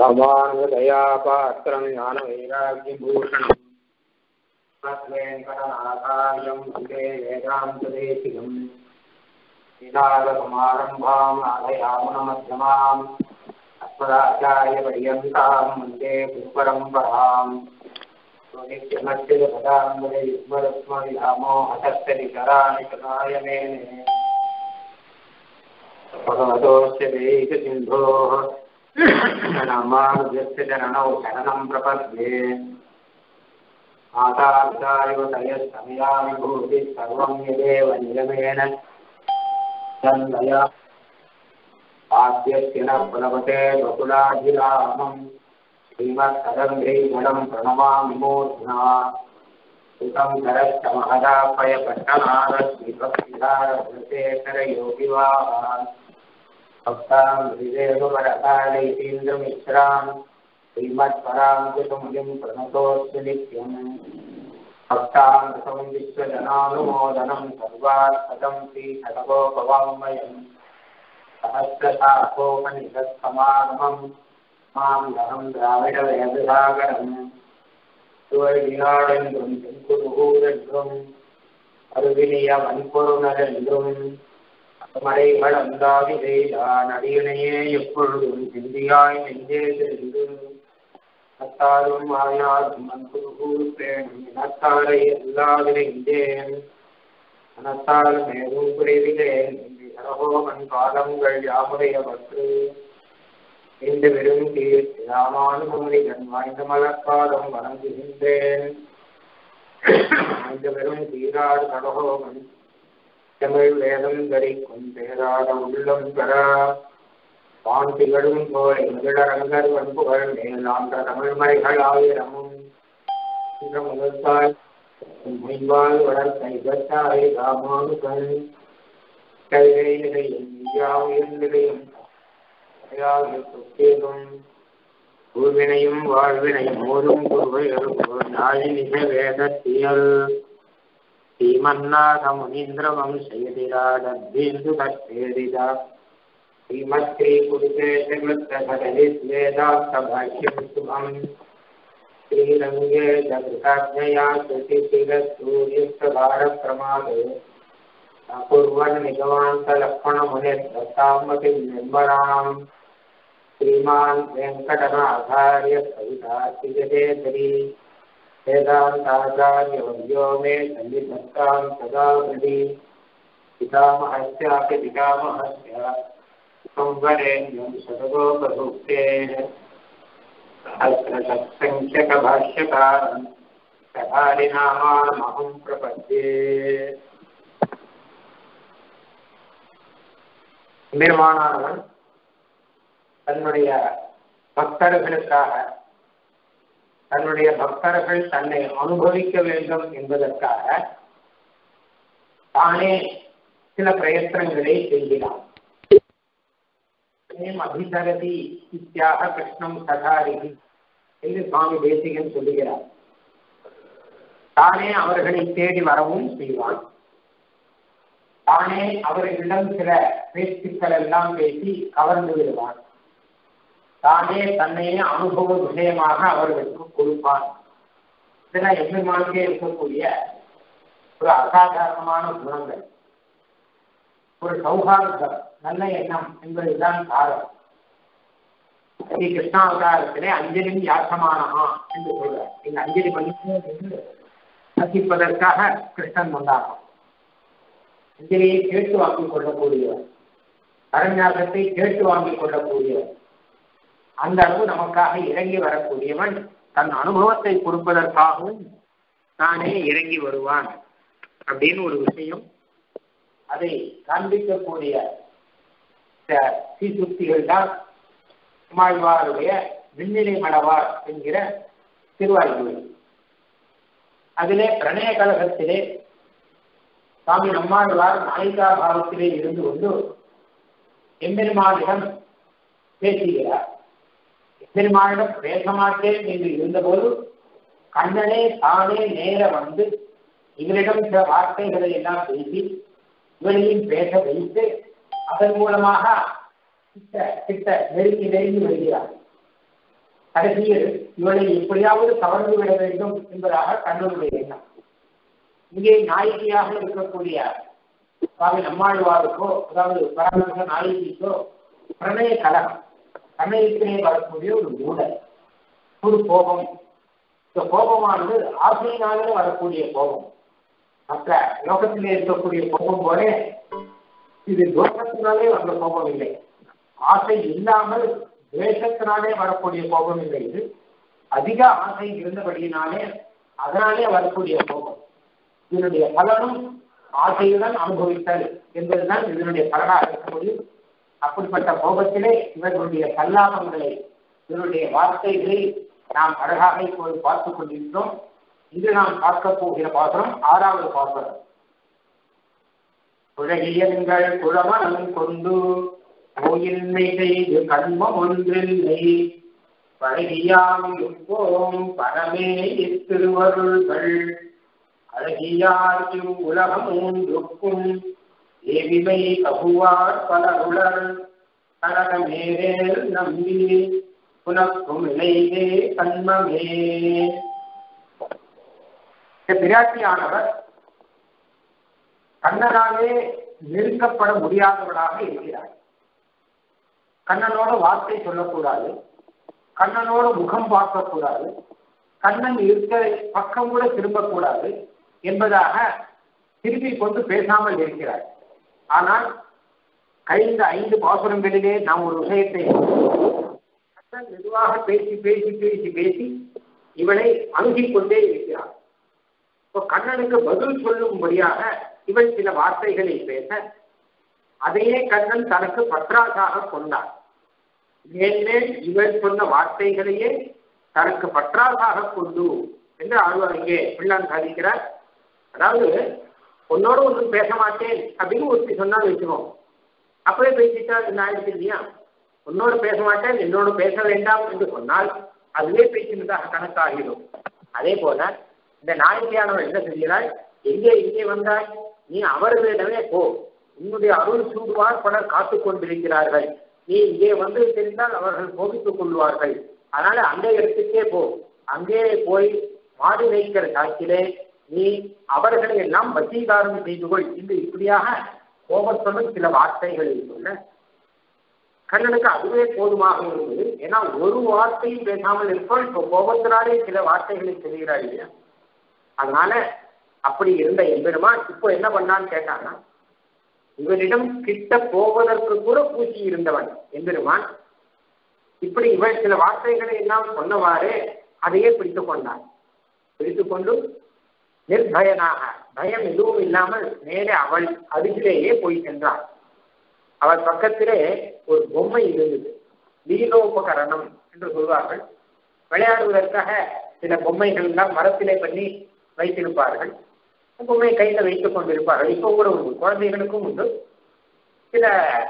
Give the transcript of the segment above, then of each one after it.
ராமானுஜதயா பாத்திரம் ஞான வைராக்கியபூஷணம் வெங்கடநாதாயம் வந்தே வேதாந்ததேசிகம் ஸ்ரீநாதகுமாரம்பாம் ஆலயாமுனமध्यமாம் அஸ்மதாச்சாரிய பரியந்தாம் வந்தே குருபரம்பராம் யுக்மரஸ்மரிதாமோஹதஸ்தரிகராணி கதாயமேனே भगवतोऽस्य देहिकसिन्धोः रामानुजस्य चरणौ शरणं प्रपद्ये मातापितायुतयस्तमया विभूतिः सर्वं यदेव नियमेन चन्दया आद्यस्य न प्लवते बकुलाभिरामम् श्रीमत्कदम्भीगणं प्रणमामि मूर्ध्ना सुतं करश्च महदापयपट्टनादश्रीभक्तिधारशेखरयोगिवाहान् भक्तां हृदेवरकालैतीन्द्रमिश्रान् श्रीमत्पराङ्कुशमुनिं प्रणतोऽस्तु नित्यम् भक्तामृतं विश्वजनानुमोदनं सर्वात्मकं श्रीषडगोपवाङ्मयम् सहस्रशाखोपनिषत्समागमम् मां दहं द्राविडवेदसागरम् சுவழியாடென்றும் தென்குருகூரென்றும் அருவினிய வன்பொருணரென்றும் மறைகள் அந்தாதி செய்தான் அடியனையே எப்பொழுதும் சிந்தியாய் நெஞ்சே தெரிந்து அத்தாரும் ஆயாரும் மண்குருகூர் பேணும் இனத்தாரை அல்லாதிருந்தேன் மனத்தால் மேலும் குறைவிலேன் சரகோமன் பாதங்கள் யாமுடையவற்று இந்த வெறும் கீர்த்தி ராமானுபவனிகன் வாய்ந்த மலர்பாதம் வணங்குகின்றேன் இந்த வெறும் தீராடு கடகோமன் தமிழ் வேதம் தரிக்கும் பேராட உள்ளம் பெற வான் திகழும் கோழை மகிழரங்கர் வன்புகள் மேலாண்ட தமிழ் மறைகள் ஆயிரமும் இந்த முதல்தாய் மைவால் வளர்த்த இகத்தாய் ராமானுகன் கல்வை நிலையும் இந்தியாவின் நிலையும் சொத்தேதும் பூவினையும் வாழ்வினையும் ஓரும் நாழினிக வேதத்தியல் ஸ்ரீமன்னாத முனீந்திர வம்சயதிராடபீந்து தற்பேரிதா ஸ்ரீமத்ரீ குருகேஷகிருத்தகலித்வேதாந்த பாஷ்யம் சுபம் ஸ்ரீரங்கே ஜகிருதாஜயா சுதிசிரசூரியுக்தபார பிரமாதே कुर्वन् निगमान्तलक्ष्मणमुनिर्दत्तामतिं निर्मलाम् श्रीमान् वेङ्कटनाथार्य सवितासिजतेतरी वेदान्ताचार्यवर्यो मे सन्निधत्तां सदा हृदि पितामहस्यापि पितामहस्य संवरेण्यं शतगोपभुक्तेः सहस्रसत्सङ्ख्यकभाष्यकारम् कथारिनामानमहं प्रपद्ये பெருமானானவன் தன்னுடைய பக்தர்களுக்காக தன்னுடைய பக்தர்கள் தன்னை அனுபவிக்க வேண்டும் என்பதற்காக தானே சில பிரயத்தனங்களை செய்கிறான் அபிதரதி இத்தியாக கிருஷ்ணம் சகாரிகி என்று சுவாமி தேசிகன் சொல்லுகிறார் தானே அவர்களை தேடி வரவும் செய்வான் தானே அவர்களிடம் சில பேச்சுக்கள் எல்லாம் பேசி கவர்ந்து விடுவான் தானே தன்னையே அனுபவ விஷயமாக அவர்களுக்கு கொடுப்பான் இதெல்லாம் எம்பெருமானுக்கே இருக்கக்கூடிய ஒரு அசாதாரணமான குணங்கள் ஒரு சௌகார்தம் நல்ல எண்ணம் என்பதுதான் காரணம் ஸ்ரீ கிருஷ்ணாவதாரத்திலே அஞ்சலின் யாசமானமா என்று சொல்றார் இந்த அஞ்சலி பண்ணி ரசிப்பதற்காக கிருஷ்ணன் வந்தாராம் அஞ்சலியை கேட்டு வாங்கிக் கொள்ளக்கூடியவர் அரண்யாசத்தை கேட்டு வாங்கிக் கொள்ளக்கூடியவர் அந்த அளவு நமக்காக இறங்கி வரக்கூடியவன் தன் அனுபவத்தை கொடுப்பதற்காகவும் தானே இறங்கி வருவான் அப்படின்னு ஒரு விஷயம் அதை காண்பிக்கக்கூடிய சீசுக்திகள் தான் நம்மாழ்வாருடைய விண்ணிலை மலவார் என்கிற திருவாய்மொழி அதிலே பிரணய கழகத்திலே சுவாமி நம்மாழ்வார் நாயிகா பாவத்திலே இருந்து கொண்டு எம்பெருமானிடம் பேசுகிறார் எம்பெருமானிடம் பேச மாட்டேன் என்று இருந்தபோது கண்ணனே தானே நேர வந்து இவரிடம் சில வார்த்தைகளை எல்லாம் பேசி இவரையும் பேச வைத்து அதன் மூலமாக கிட்ட கிட்ட நெருங்கி நெருங்கி வருகிறார் கடைசியில் இவளை எப்படியாவது கவர்ந்து விட வேண்டும் என்பதாக கண்ணனுடைய எண்ணம் இங்கே நாயகியாக இருக்கக்கூடிய சுவாமி நம்மாழ்வாருக்கோ அதாவது பராமரிச நாயகிக்கோ பிரணய கலகம் கண்ணயத்திலே வரக்கூடிய ஒரு மூடல் ஒரு கோபம் இந்த கோபமானது ஆசையினாலே வரக்கூடிய கோபம் மற்ற லோகத்திலே இருக்கக்கூடிய கோபம் போல இது தோஷத்தினாலே வந்த கோபம் இல்லை ஆசை இல்லாமல் துவேஷத்தினாலே வரக்கூடிய கோபம் இல்லை இது அதிக ஆசை இருந்தபடியினாலே அதனாலே வரக்கூடிய கோபம் இதனுடைய பலனும் ஆசையுடன் அனுபவித்தல் என்பதுதான் இதனுடைய பலனாக இருக்க முடியும் அப்படிப்பட்ட கோபத்திலே இவர்களுடைய சல்லாபங்களை இவருடைய வார்த்தைகளை நாம் அழகாக இப்போது பார்த்துக் கொண்டிருக்கிறோம் இன்று நாம் பார்க்க போகிற பாசுரம் ஆறாவது பாசுரம் உலகியங்கள் குழமனம் கொண்டு கோயில்மை செய்து கண்மம் ஒன்றில்லை பழகியாம் எப்போம் பரமே இத்திருவருள்கள் அழகியார் இவ் உலகம் ஒன்றுக்கும் ஏவிமை கபுவார் பலருளர் கரகமேரேல் நம்பி புனக்கும் இலையே கண்மமே பிராட்டியானவர் கண்ணனாலே நெருக்கப்பட முடியாதவராக இருக்கிறார் கண்ணனோட வார்த்தை சொல்லக்கூடாது கண்ணனோட முகம் பார்க்கக்கூடாது கண்ணன் இருக்க பக்கம் கூட திரும்பக்கூடாது என்பதாக திரும்பி கொண்டு பேசாமல் இருக்கிறார் ஆனால் கழிந்த ஐந்து பாசுரங்களிலே நாம் ஒரு விஷயத்தை கண்ணன் மெதுவாக பேசி பேசி பேசி பேசி இவனை அணுகிக் கொண்டே இருக்கிறார் இப்போ கண்ணனுக்கு பதில் சொல்லும்படியாக இவள் சில வார்த்தைகளை பேச அதையே கண்ணன் தனக்கு பற்றாசாக கொண்டார் மேன்மேல் இவள் சொன்ன வார்த்தைகளையே தனக்கு பற்றாசாக கொண்டு என்று ஆழ்வார் இங்கே பிள்ளான் சாதிக்கிறார் அதாவது உன்னோட ஒன்றும் பேச மாட்டேன் அப்படின்னு ஒருத்தி சொன்னால் வச்சுக்கோம் அப்படியே பேசிட்டா என்ன ஆயிடுச்சு இல்லையா உன்னோடு பேச மாட்டேன் என்னோடு பேச வேண்டாம் என்று சொன்னால் அதுவே பேசினதாக கணக்காகிடும் அதே போல இந்த நாயகியானவள் என்ன செய்கிறாள் எங்கே இங்கே வந்தாய் நீ அவர்களிடமே போ உன்னுடைய அருள் சூடுவார் பலர் காத்து கொண்டிருக்கிறார்கள் நீ இங்கே வந்து தெரிந்தால் அவர்கள் கோபித்துக் கொள்வார்கள் அதனால அந்த இடத்துக்கே போ அங்கே போய் மாடு வைக்கிற சாட்சியிலே நீ அவர்களை எல்லாம் வசீகாரம் செய்து கொள் என்று இப்படியாக கோபத்துடன் சில வார்த்தைகளை சொல்ல கண்ணனுக்கு அதுவே போதுமாக இருந்தது ஏன்னா ஒரு வார்த்தையும் பேசாமல் இருப்போம் இப்போ கோபத்தினாலே சில வார்த்தைகளை சொல்கிறாள் இல்லையா அதனால அப்படி இருந்த எம்பெருமான் இப்போ என்ன பண்ணான்னு கேட்டான்னா இவனிடம் கிட்ட போவதற்கு கூட பூசி இருந்தவன் எம்பெருமான் இப்படி இவன் சில வார்த்தைகளை எல்லாம் சொன்னவாறு அதையே பிடித்துக் கொண்டான் பிடித்துக் கொண்டு நிர்பயனாக பயம் எதுவும் இல்லாமல் நேரே அவள் அருகிலேயே போய் சென்றான் அவள் பக்கத்திலே ஒரு பொம்மை இருந்தது லீலோபகரணம் என்று சொல்வார்கள் விளையாடுவதற்காக சில பொம்மைகள் எல்லாம் மரத்திலே பண்ணி வைத்திருப்பார்கள் பொம்மை கையில் வைத்துக் கொண்டிருப்பார்கள் இப்போ கூட உண்டு குழந்தைகளுக்கும் உண்டு சில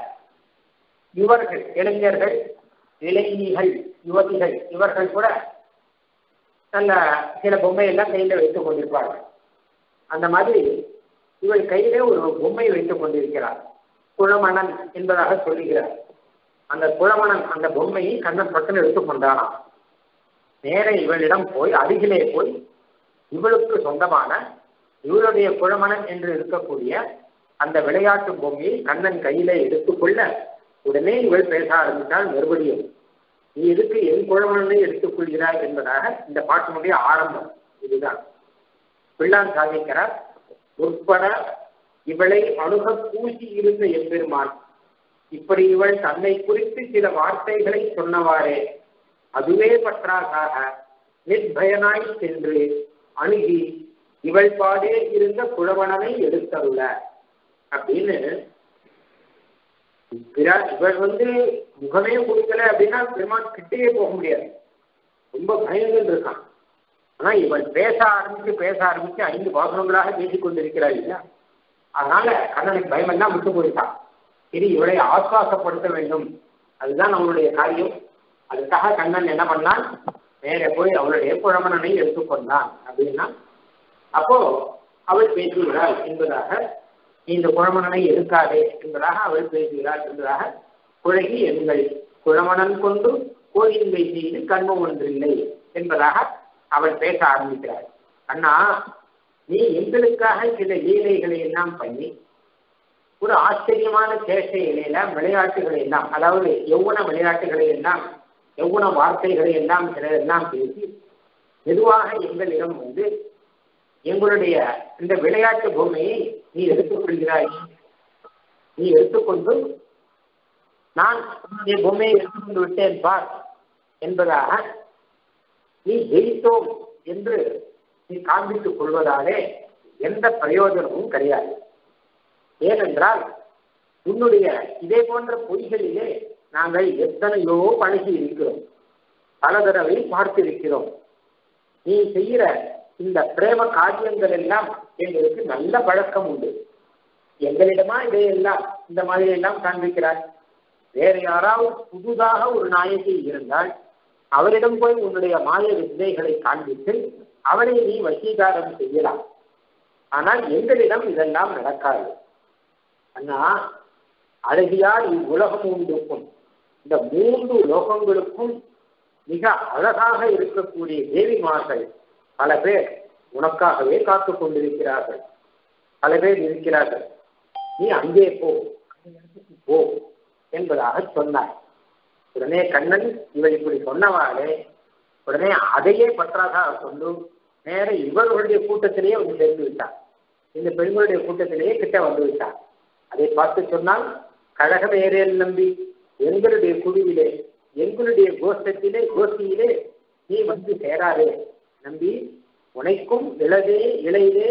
யுவர்கள் இளைஞர்கள் இளைஞிகள் யுவதிகள் இவர்கள் கூட நல்ல சில பொம்மை எல்லாம் கையில் வைத்துக் கொண்டிருப்பார்கள் அந்த மாதிரி இவள் கையிலே ஒரு பொம்மை வைத்துக் கொண்டிருக்கிறார் குளமணன் என்பதாக சொல்லுகிறார் அந்த குளமணன் அந்த பொம்மையை கண்ணன் பக்கம் எடுத்துக்கொண்டானாம் நேர இவளிடம் போய் அருகிலே போய் இவளுக்கு சொந்தமான இவளுடைய குழமணன் என்று இருக்கக்கூடிய அந்த விளையாட்டு பொம்மையை கண்ணன் கையில எடுத்துக்கொள்ள உடனே இவள் பேச ஆரம்பித்தால் மறுபடியும் நீ எதுக்கு என் குழமணனை எடுத்துக்கொள்கிறாய் என்பதாக இந்த பாட்டினுடைய ஆரம்பம் இதுதான் பிள்ளான் சாதிக்கிறார் உட்பட இவளை அணுக பூசி இருந்த எம்பெருமான் இப்படி இவள் தன்னை குறித்து சில வார்த்தைகளை சொன்னவாறே அதுவே பற்றாக்காக நிர்பயனாய் சென்று அணுகி இவள் பாடே இருந்த குழவனனை எடுத்தருள அப்படின்னு இவள் வந்து முகமே கொடுக்கல அப்படின்னா பெருமான் கிட்டேயே போக முடியாது ரொம்ப பயங்கள் இருக்கான் ஆனா இவள் பேச ஆரம்பிச்சு பேச ஆரம்பிச்சு ஐந்து பாசனங்களாக பேசிக் கொண்டிருக்கிறாள் இல்லையா அதனால கண்ணனுக்கு பயமெல்லாம் விட்டு போயிட்டான் இது இவளை ஆஸ்வாசப்படுத்த வேண்டும் அதுதான் அவளுடைய காரியம் அதுக்காக கண்ணன் என்ன பண்ணான் நேர போய் அவளுடைய குழமனனை எடுத்துக்கொண்டான் அப்படின்னா அப்போ அவள் பேசுகிறாள் என்பதாக இந்த குழமனனை எடுக்காதே என்பதாக அவள் பேசுகிறாள் என்பதாக குழகி எங்கள் குழமனன் கொண்டு கோயிலை செய்து கண்மம் ஒன்றில்லை என்பதாக அவள் பேச ஆரம்பிக்கிறாள் அண்ணா நீ எங்களுக்காக சில லீலைகளை எல்லாம் பண்ணி ஒரு ஆச்சரியமான சேஷ்டைகளை எல்லாம் விளையாட்டுகளை எல்லாம் அதாவது எவ்வளவு விளையாட்டுகளை எல்லாம் எவ்வளவு வார்த்தைகளை எல்லாம் சிலரெல்லாம் பேசி மெதுவாக எங்களிடம் வந்து எங்களுடைய இந்த விளையாட்டு பொம்மையை நீ எடுத்துக்கொள்கிறாய் நீ எடுத்துக்கொண்டு நான் உன்னுடைய பொம்மையை எடுத்துக்கொண்டு விட்டேன் பார் என்பதாக நீ ஜெயித்தோம் என்று நீ காண்பித்துக் கொள்வதாலே எந்த பிரயோஜனமும் கிடையாது ஏனென்றால் உன்னுடைய இதே போன்ற பொய்களிலே நாங்கள் எத்தனையோ பழகி இருக்கிறோம் பல தடவை பார்த்திருக்கிறோம் நீ செய்கிற இந்த பிரேம காரியங்கள் எல்லாம் எங்களுக்கு நல்ல பழக்கம் உண்டு எங்களிடமா இதையெல்லாம் இந்த மாதிரி எல்லாம் காண்பிக்கிறார் வேற யாராவது புதுதாக ஒரு நாயகி இருந்தால் அவரிடம் போய் உன்னுடைய மாய வித்தைகளை காண்பித்து அவரை நீ வசீகாரம் செய்யலாம் ஆனால் எங்களிடம் இதெல்லாம் நடக்காது அண்ணா அழகியார் இவ்வுலகம் உண்டுக்கும் இந்த மூன்று லோகங்களுக்கும் மிக அழகாக இருக்கக்கூடிய தேவிமார்கள் பல பேர் உனக்காகவே காத்துக் கொண்டிருக்கிறார்கள் பல பேர் இருக்கிறார்கள் நீ அங்கே போ போ என்பதாக சொன்னார் உடனே கண்ணன் இவள் இப்படி சொன்னவாறே உடனே அதையே பற்றாக கொண்டு நேர இவர்களுடைய கூட்டத்திலேயே வந்து சேர்ந்து விட்டார் இந்த பெண்களுடைய கூட்டத்திலேயே கிட்ட வந்து விட்டார் அதை பார்த்து சொன்னால் கழகமேறியல் நம்பி எங்களுடைய குழுவிலே எங்களுடைய கோஷ்டத்திலே கோஷ்டியிலே நீ வந்து சேராதே நம்பி உனைக்கும் இளதே இளையதே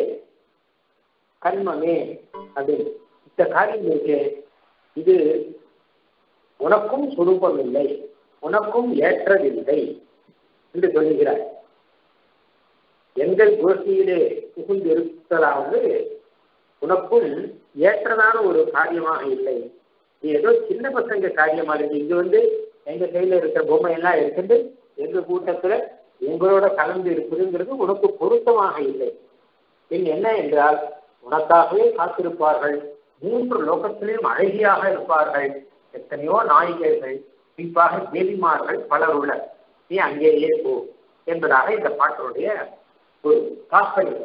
கண்மமே அப்படின்னு இந்த காரியம் இருக்கு இது உனக்கும் சுரூபம் இல்லை உனக்கும் ஏற்றதில்லை என்று சொல்லுகிறார் எங்கள் கோஷ்டியிலே புகுந்து இருப்பதாவது உனக்கும் ஏற்றதான ஒரு காரியமாக இல்லை நீ ஏதோ சின்ன பசங்க காரியமா இருக்கு இங்க வந்து எங்க கையில இருக்கிற பொம்மை எல்லாம் எடுத்துட்டு எங்க கூட்டத்துல உங்களோட கலந்து இருக்குதுங்கிறது உனக்கு பொருத்தமாக இல்லை பின் என்ன என்றால் உனக்காகவே காத்திருப்பார்கள் மூன்று லோகத்திலேயும் அழகியாக இருப்பார்கள் எத்தனையோ நாயிகைகள் குறிப்பாக தேவிமார்கள் பலர் உள்ளனர் நீ அங்கேயே போ என்பதாக இந்த பாட்டினுடைய ஒரு தாற்பயம்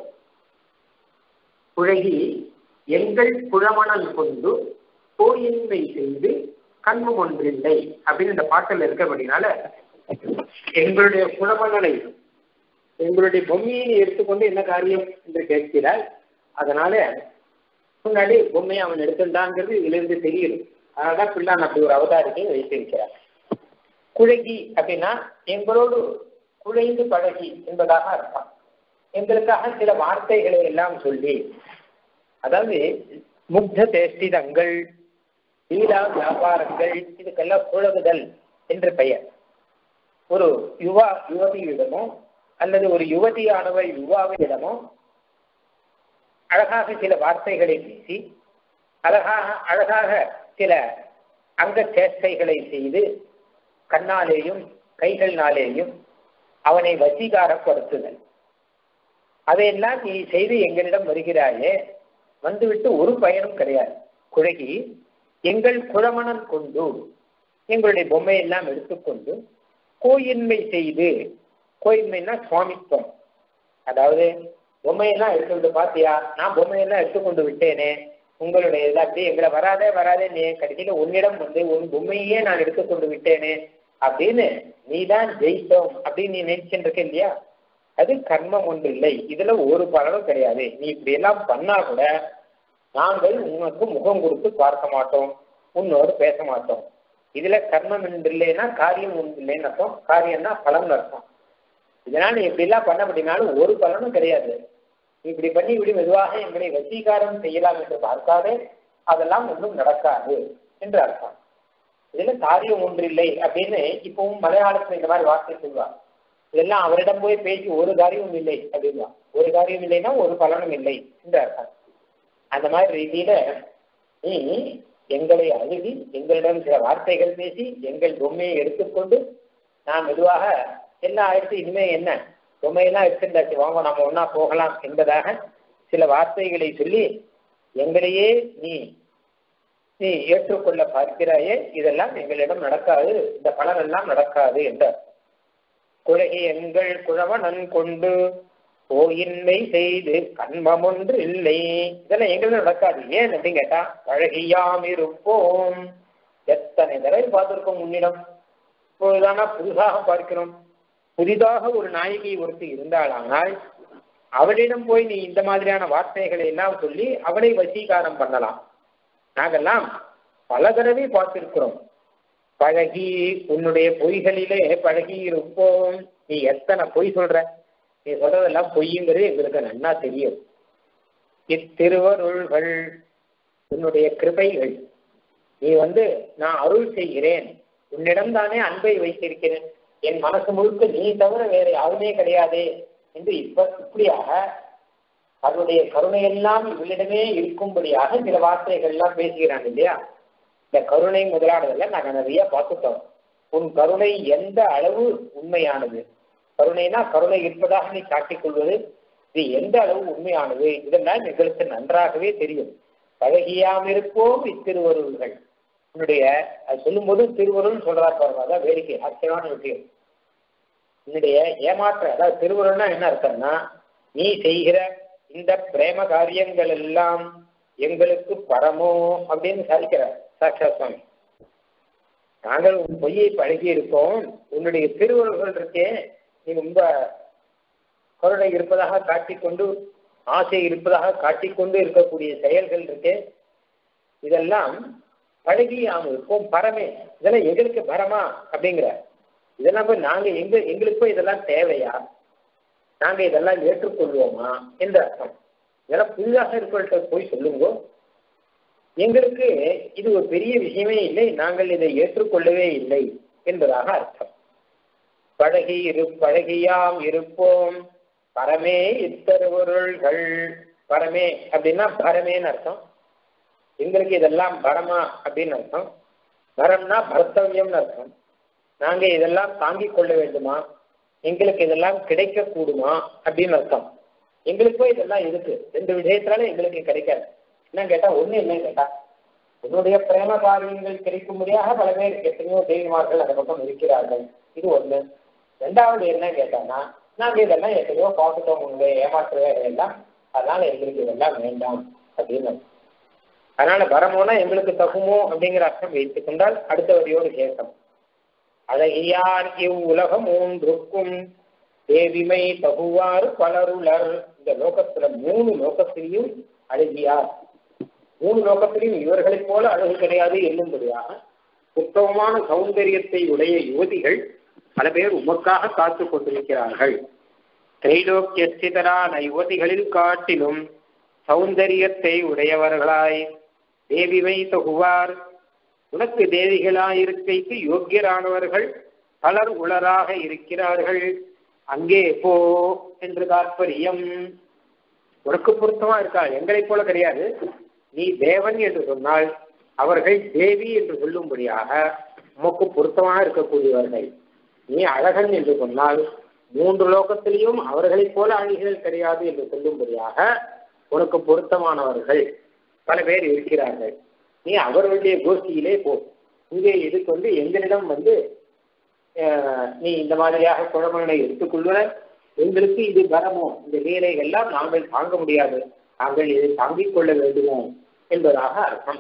குழகி எங்கள் குழமணல் கொண்டு கோயின்மை செய்து கண்மம் ஒன்றில்லை அப்படின்னு இந்த பாட்டில் இருக்கபடினால எங்களுடைய குழமணலை எங்களுடைய பொம்மையை எடுத்துக்கொண்டு என்ன காரியம் என்று கேட்கிறார் அதனால முன்னாடி பொம்மையை அவன் எடுத்துட்டாங்கிறது இதுல இருந்து தெரியுது அதனாலதான் பிள்ளான் அப்படி ஒரு அவதாரிக்கை வைத்திருக்கிறார் குழகி அப்படின்னா எங்களோடு குழைந்து பழகி என்பதாக அர்த்தம் எங்களுக்காக சில வார்த்தைகளை எல்லாம் சொல்லி அதாவது முக்த சேஷ்டிதங்கள் லீலா வியாபாரங்கள் இதுக்கெல்லாம் புழகுதல் என்று பெயர் ஒரு யுவா யுவதியிடமோ அல்லது ஒரு யுவதியானவர் யுவாவிடமோ அழகாக சில வார்த்தைகளை பேசி அழகாக அழகாக சில அங்க சேஷ்டைகளை செய்து கண்ணாலேயும் கைகள்னாலேயும் அவனை வசீகாரப்படுத்துதல் அதையெல்லாம் நீ செய்து எங்களிடம் வருகிறாயே வந்துவிட்டு ஒரு பயனும் கிடையாது குழகி எங்கள் குழமணன் கொண்டு எங்களுடைய பொம்மையெல்லாம் எடுத்துக்கொண்டு கோயின்மை செய்து கோயின்மைன்னா சுவாமித்துவம் அதாவது பொம்மையெல்லாம் எடுத்துக்கிட்டு பாத்தியா நான் பொம்மையெல்லாம் எடுத்துக்கொண்டு விட்டேனே உங்களுடைய எல்லாத்தையும் எங்களை வராதே வராதே நீ கடைசியில உன்னிடம் வந்து உன் பொம்மையே நான் எடுத்துக்கொண்டு விட்டேனே அப்படின்னு நீதான் ஜெயித்தோம் அப்படின்னு நீ நினைச்சுட்டு இருக்க இல்லையா அது கர்மம் ஒன்று இல்லை இதுல ஒரு பலனும் கிடையாது நீ இப்படி எல்லாம் பண்ணா கூட நாங்கள் உனக்கு முகம் கொடுத்து பார்க்க மாட்டோம் உன்னோடு பேச மாட்டோம் இதுல கர்மம் ஒன்று இல்லைன்னா காரியம் ஒன்று இல்லைன்னு அர்த்தம் காரியம்னா பலன் அர்த்தம் இதனால நீ இப்படி எல்லாம் பண்ண அப்படின்னாலும் ஒரு பலனும் கிடையாது நீ இப்படி பண்ணி இப்படி மெதுவாக எங்களை வசீகாரம் செய்யலாம் என்று பார்க்காதே அதெல்லாம் ஒன்றும் நடக்காது என்று அர்த்தம் இதுல காரியம் ஒன்றில்லை அப்படின்னு இப்பவும் மலையாளத்துல இந்த மாதிரி வார்த்தை சொல்லுவா இதெல்லாம் அவரிடம் போய் பேசி ஒரு காரியமும் இல்லை அப்படின்னா ஒரு காரியம் இல்லைன்னா ஒரு பலனும் இல்லை என்று அர்த்தம் அந்த மாதிரி ரீதியில நீ எங்களை அழுகி எங்களிடம் சில வார்த்தைகள் பேசி எங்கள் பொம்மையை எடுத்துக்கொண்டு நான் மெதுவாக என்ன ஆயிடுச்சு இனிமே என்ன பொம்மையெல்லாம் எடுத்துட்டாச்சு வாங்க நம்ம ஒன்னா போகலாம் என்பதாக சில வார்த்தைகளை சொல்லி எங்களையே நீ நீ ஏற்றுக்கொள்ள பார்க்கிறாயே இதெல்லாம் எங்களிடம் நடக்காது இந்த பலன் எல்லாம் நடக்காது என்றார் குழகி எங்கள் குழவனன் கொண்டு ஓயின்மை செய்து கண்மம் ஒன்று இல்லை இதெல்லாம் எங்களும் நடக்காது ஏன் அப்படின்னு கேட்டா பழகியாம் இருப்போம் எத்தனை தடவை பார்த்திருக்கோம் உன்னிடம் இப்பொழுதானா புதுசாக பார்க்கிறோம் புதிதாக ஒரு நாயகி ஒருத்தி இருந்தாளானால் அவளிடம் போய் நீ இந்த மாதிரியான வார்த்தைகளை எல்லாம் சொல்லி அவளை வசீகாரம் பண்ணலாம் நாங்கெல்லாம் பல தடவை பார்த்திருக்கிறோம் பழகி உன்னுடைய பொய்களிலே பழகி இருப்போம் நீ எத்தனை பொய் சொல்ற நீ சொல்றதெல்லாம் பொய்யுங்கிறது எங்களுக்கு நன்னா தெரியும் இத்திருவருள்கள் உன்னுடைய கிருபைகள் நீ வந்து நான் அருள் செய்கிறேன் உன்னிடம் தானே அன்பை வைத்திருக்கிறேன் என் மனசு முழுக்க நீ தவிர வேற யாருமே கிடையாதே என்று இப்ப இப்படியாக அவருடைய கருணையெல்லாம் இவளிடமே இருக்கும்படியாக சில வார்த்தைகள் எல்லாம் பேசுகிறான் இல்லையா இந்த கருணை முதலானதெல்லாம் நாங்க நிறைய பார்த்துட்டோம் உன் கருணை எந்த அளவு உண்மையானது கருணைனா கருணை இருப்பதாக நீ காட்டிக் கொள்வது இது எந்த அளவு உண்மையானது இதெல்லாம் எங்களுக்கு நன்றாகவே தெரியும் பழகியாம் இருப்போம் இத்திருவருள்கள் உன்னுடைய அது சொல்லும்போது திருவருள் சொல்றா பாருங்க அதான் வேடிக்கை ஆச்சரியமான விஷயம் உன்னுடைய ஏமாற்ற அதாவது திருவருள்னா என்ன அர்த்தம்னா நீ செய்கிற இந்த பிரேம காரியங்கள் எல்லாம் எங்களுக்கு பரமோ அப்படின்னு சாதிக்கிறார் சாட்சா சுவாமி நாங்கள் உன் பொய்யை பழகி இருக்கோம் உன்னுடைய திருவருள்கள் இருக்கே நீ ரொம்ப கருணை இருப்பதாக காட்டிக்கொண்டு ஆசை இருப்பதாக காட்டிக்கொண்டு இருக்கக்கூடிய செயல்கள் இருக்கே இதெல்லாம் பழகி ஆகும் இருக்கும் பரமே இதெல்லாம் எங்களுக்கு பரமா அப்படிங்கிற இதெல்லாம் போய் நாங்க எங்க எங்களுக்கு போய் இதெல்லாம் தேவையா நாங்க இதெல்லாம் ஏற்றுக்கொள்வோமா என்ற அர்த்தம் இதெல்லாம் புதிதாக இருக்கிற போய் சொல்லுங்க எங்களுக்கு இது ஒரு பெரிய விஷயமே இல்லை நாங்கள் இதை ஏற்றுக்கொள்ளவே இல்லை என்பதாக அர்த்தம் பழகி இரு பழகியாம் இருப்போம் பரமே இத்தருவருள்கள் பரமே அப்படின்னா பரமேன்னு அர்த்தம் எங்களுக்கு இதெல்லாம் பரமா அப்படின்னு அர்த்தம் பரம்னா பர்த்தவியம்னு அர்த்தம் நாங்க இதெல்லாம் தாங்கிக் கொள்ள வேண்டுமா எங்களுக்கு இதெல்லாம் கிடைக்க கூடுமா அப்படின்னு அர்த்தம் எங்களுக்கும் இதெல்லாம் இருக்கு ரெண்டு விஷயத்தினால எங்களுக்கு கிடைக்காது என்ன கேட்டா ஒண்ணு என்ன கேட்டா உன்னுடைய பிரேம காரியங்கள் கிடைக்கும்படியாக பல பேர் எத்தனையோ தேவிமார்கள் அந்த பக்கம் இருக்கிறார்கள் இது ஒண்ணு ரெண்டாவது என்ன கேட்டான்னா நாங்க இதெல்லாம் எத்தனையோ பார்த்துட்டோம் உங்களுடைய ஏமாற்று வேலையெல்லாம் அதனால எங்களுக்கு இதெல்லாம் வேண்டாம் அப்படின்னு அதனால வரமோனா எங்களுக்கு தகுமோ அப்படிங்கிற அர்த்தம் வைத்துக் கொண்டால் அடுத்த வரியோடு கேட்கும் அழகியார் இவ் உலகம் மூன்றுக்கும் தேவிமை தகுவார் பலருளர் இந்த லோகத்துல மூணு லோகத்திலையும் அழகியார் மூணு லோகத்திலையும் இவர்களைப் போல அழகு கிடையாது என்னும்படியாக உத்தமமான சௌந்தரியத்தை உடைய யுவதிகள் பல பேர் உமக்காக காத்து கொண்டிருக்கிறார்கள் திரைலோக்கியஸ்திதரான யுவதிகளில் காட்டிலும் சௌந்தரியத்தை உடையவர்களாய் தேவிமை தகுவார் உனக்கு தேவிகளாயிருக்கைக்கு யோக்கியரானவர்கள் பலர் உளராக இருக்கிறார்கள் அங்கே போ என்று தாற்பயம் உனக்கு பொருத்தமா இருக்கா எங்களைப் போல கிடையாது நீ தேவன் என்று சொன்னால் அவர்கள் தேவி என்று சொல்லும்படியாக உமக்கு பொருத்தமாக இருக்கக்கூடியவர்கள் நீ அழகன் என்று சொன்னால் மூன்று லோகத்திலையும் அவர்களைப் போல அழகிகள் கிடையாது என்று சொல்லும்படியாக உனக்கு பொருத்தமானவர்கள் பல பேர் இருக்கிறார்கள் நீ அவர்களுடைய கோஷ்டியிலே போ இங்கே இதுக்கு வந்து எங்களிடம் வந்து நீ இந்த மாதிரியாக குழம்புகளை எடுத்துக்கொள்வ எங்களுக்கு இது வரமோ இந்த லீலை எல்லாம் நாங்கள் தாங்க முடியாது நாங்கள் இதை தாங்கிக் கொள்ள வேண்டுமோ என்பதாக அர்த்தம்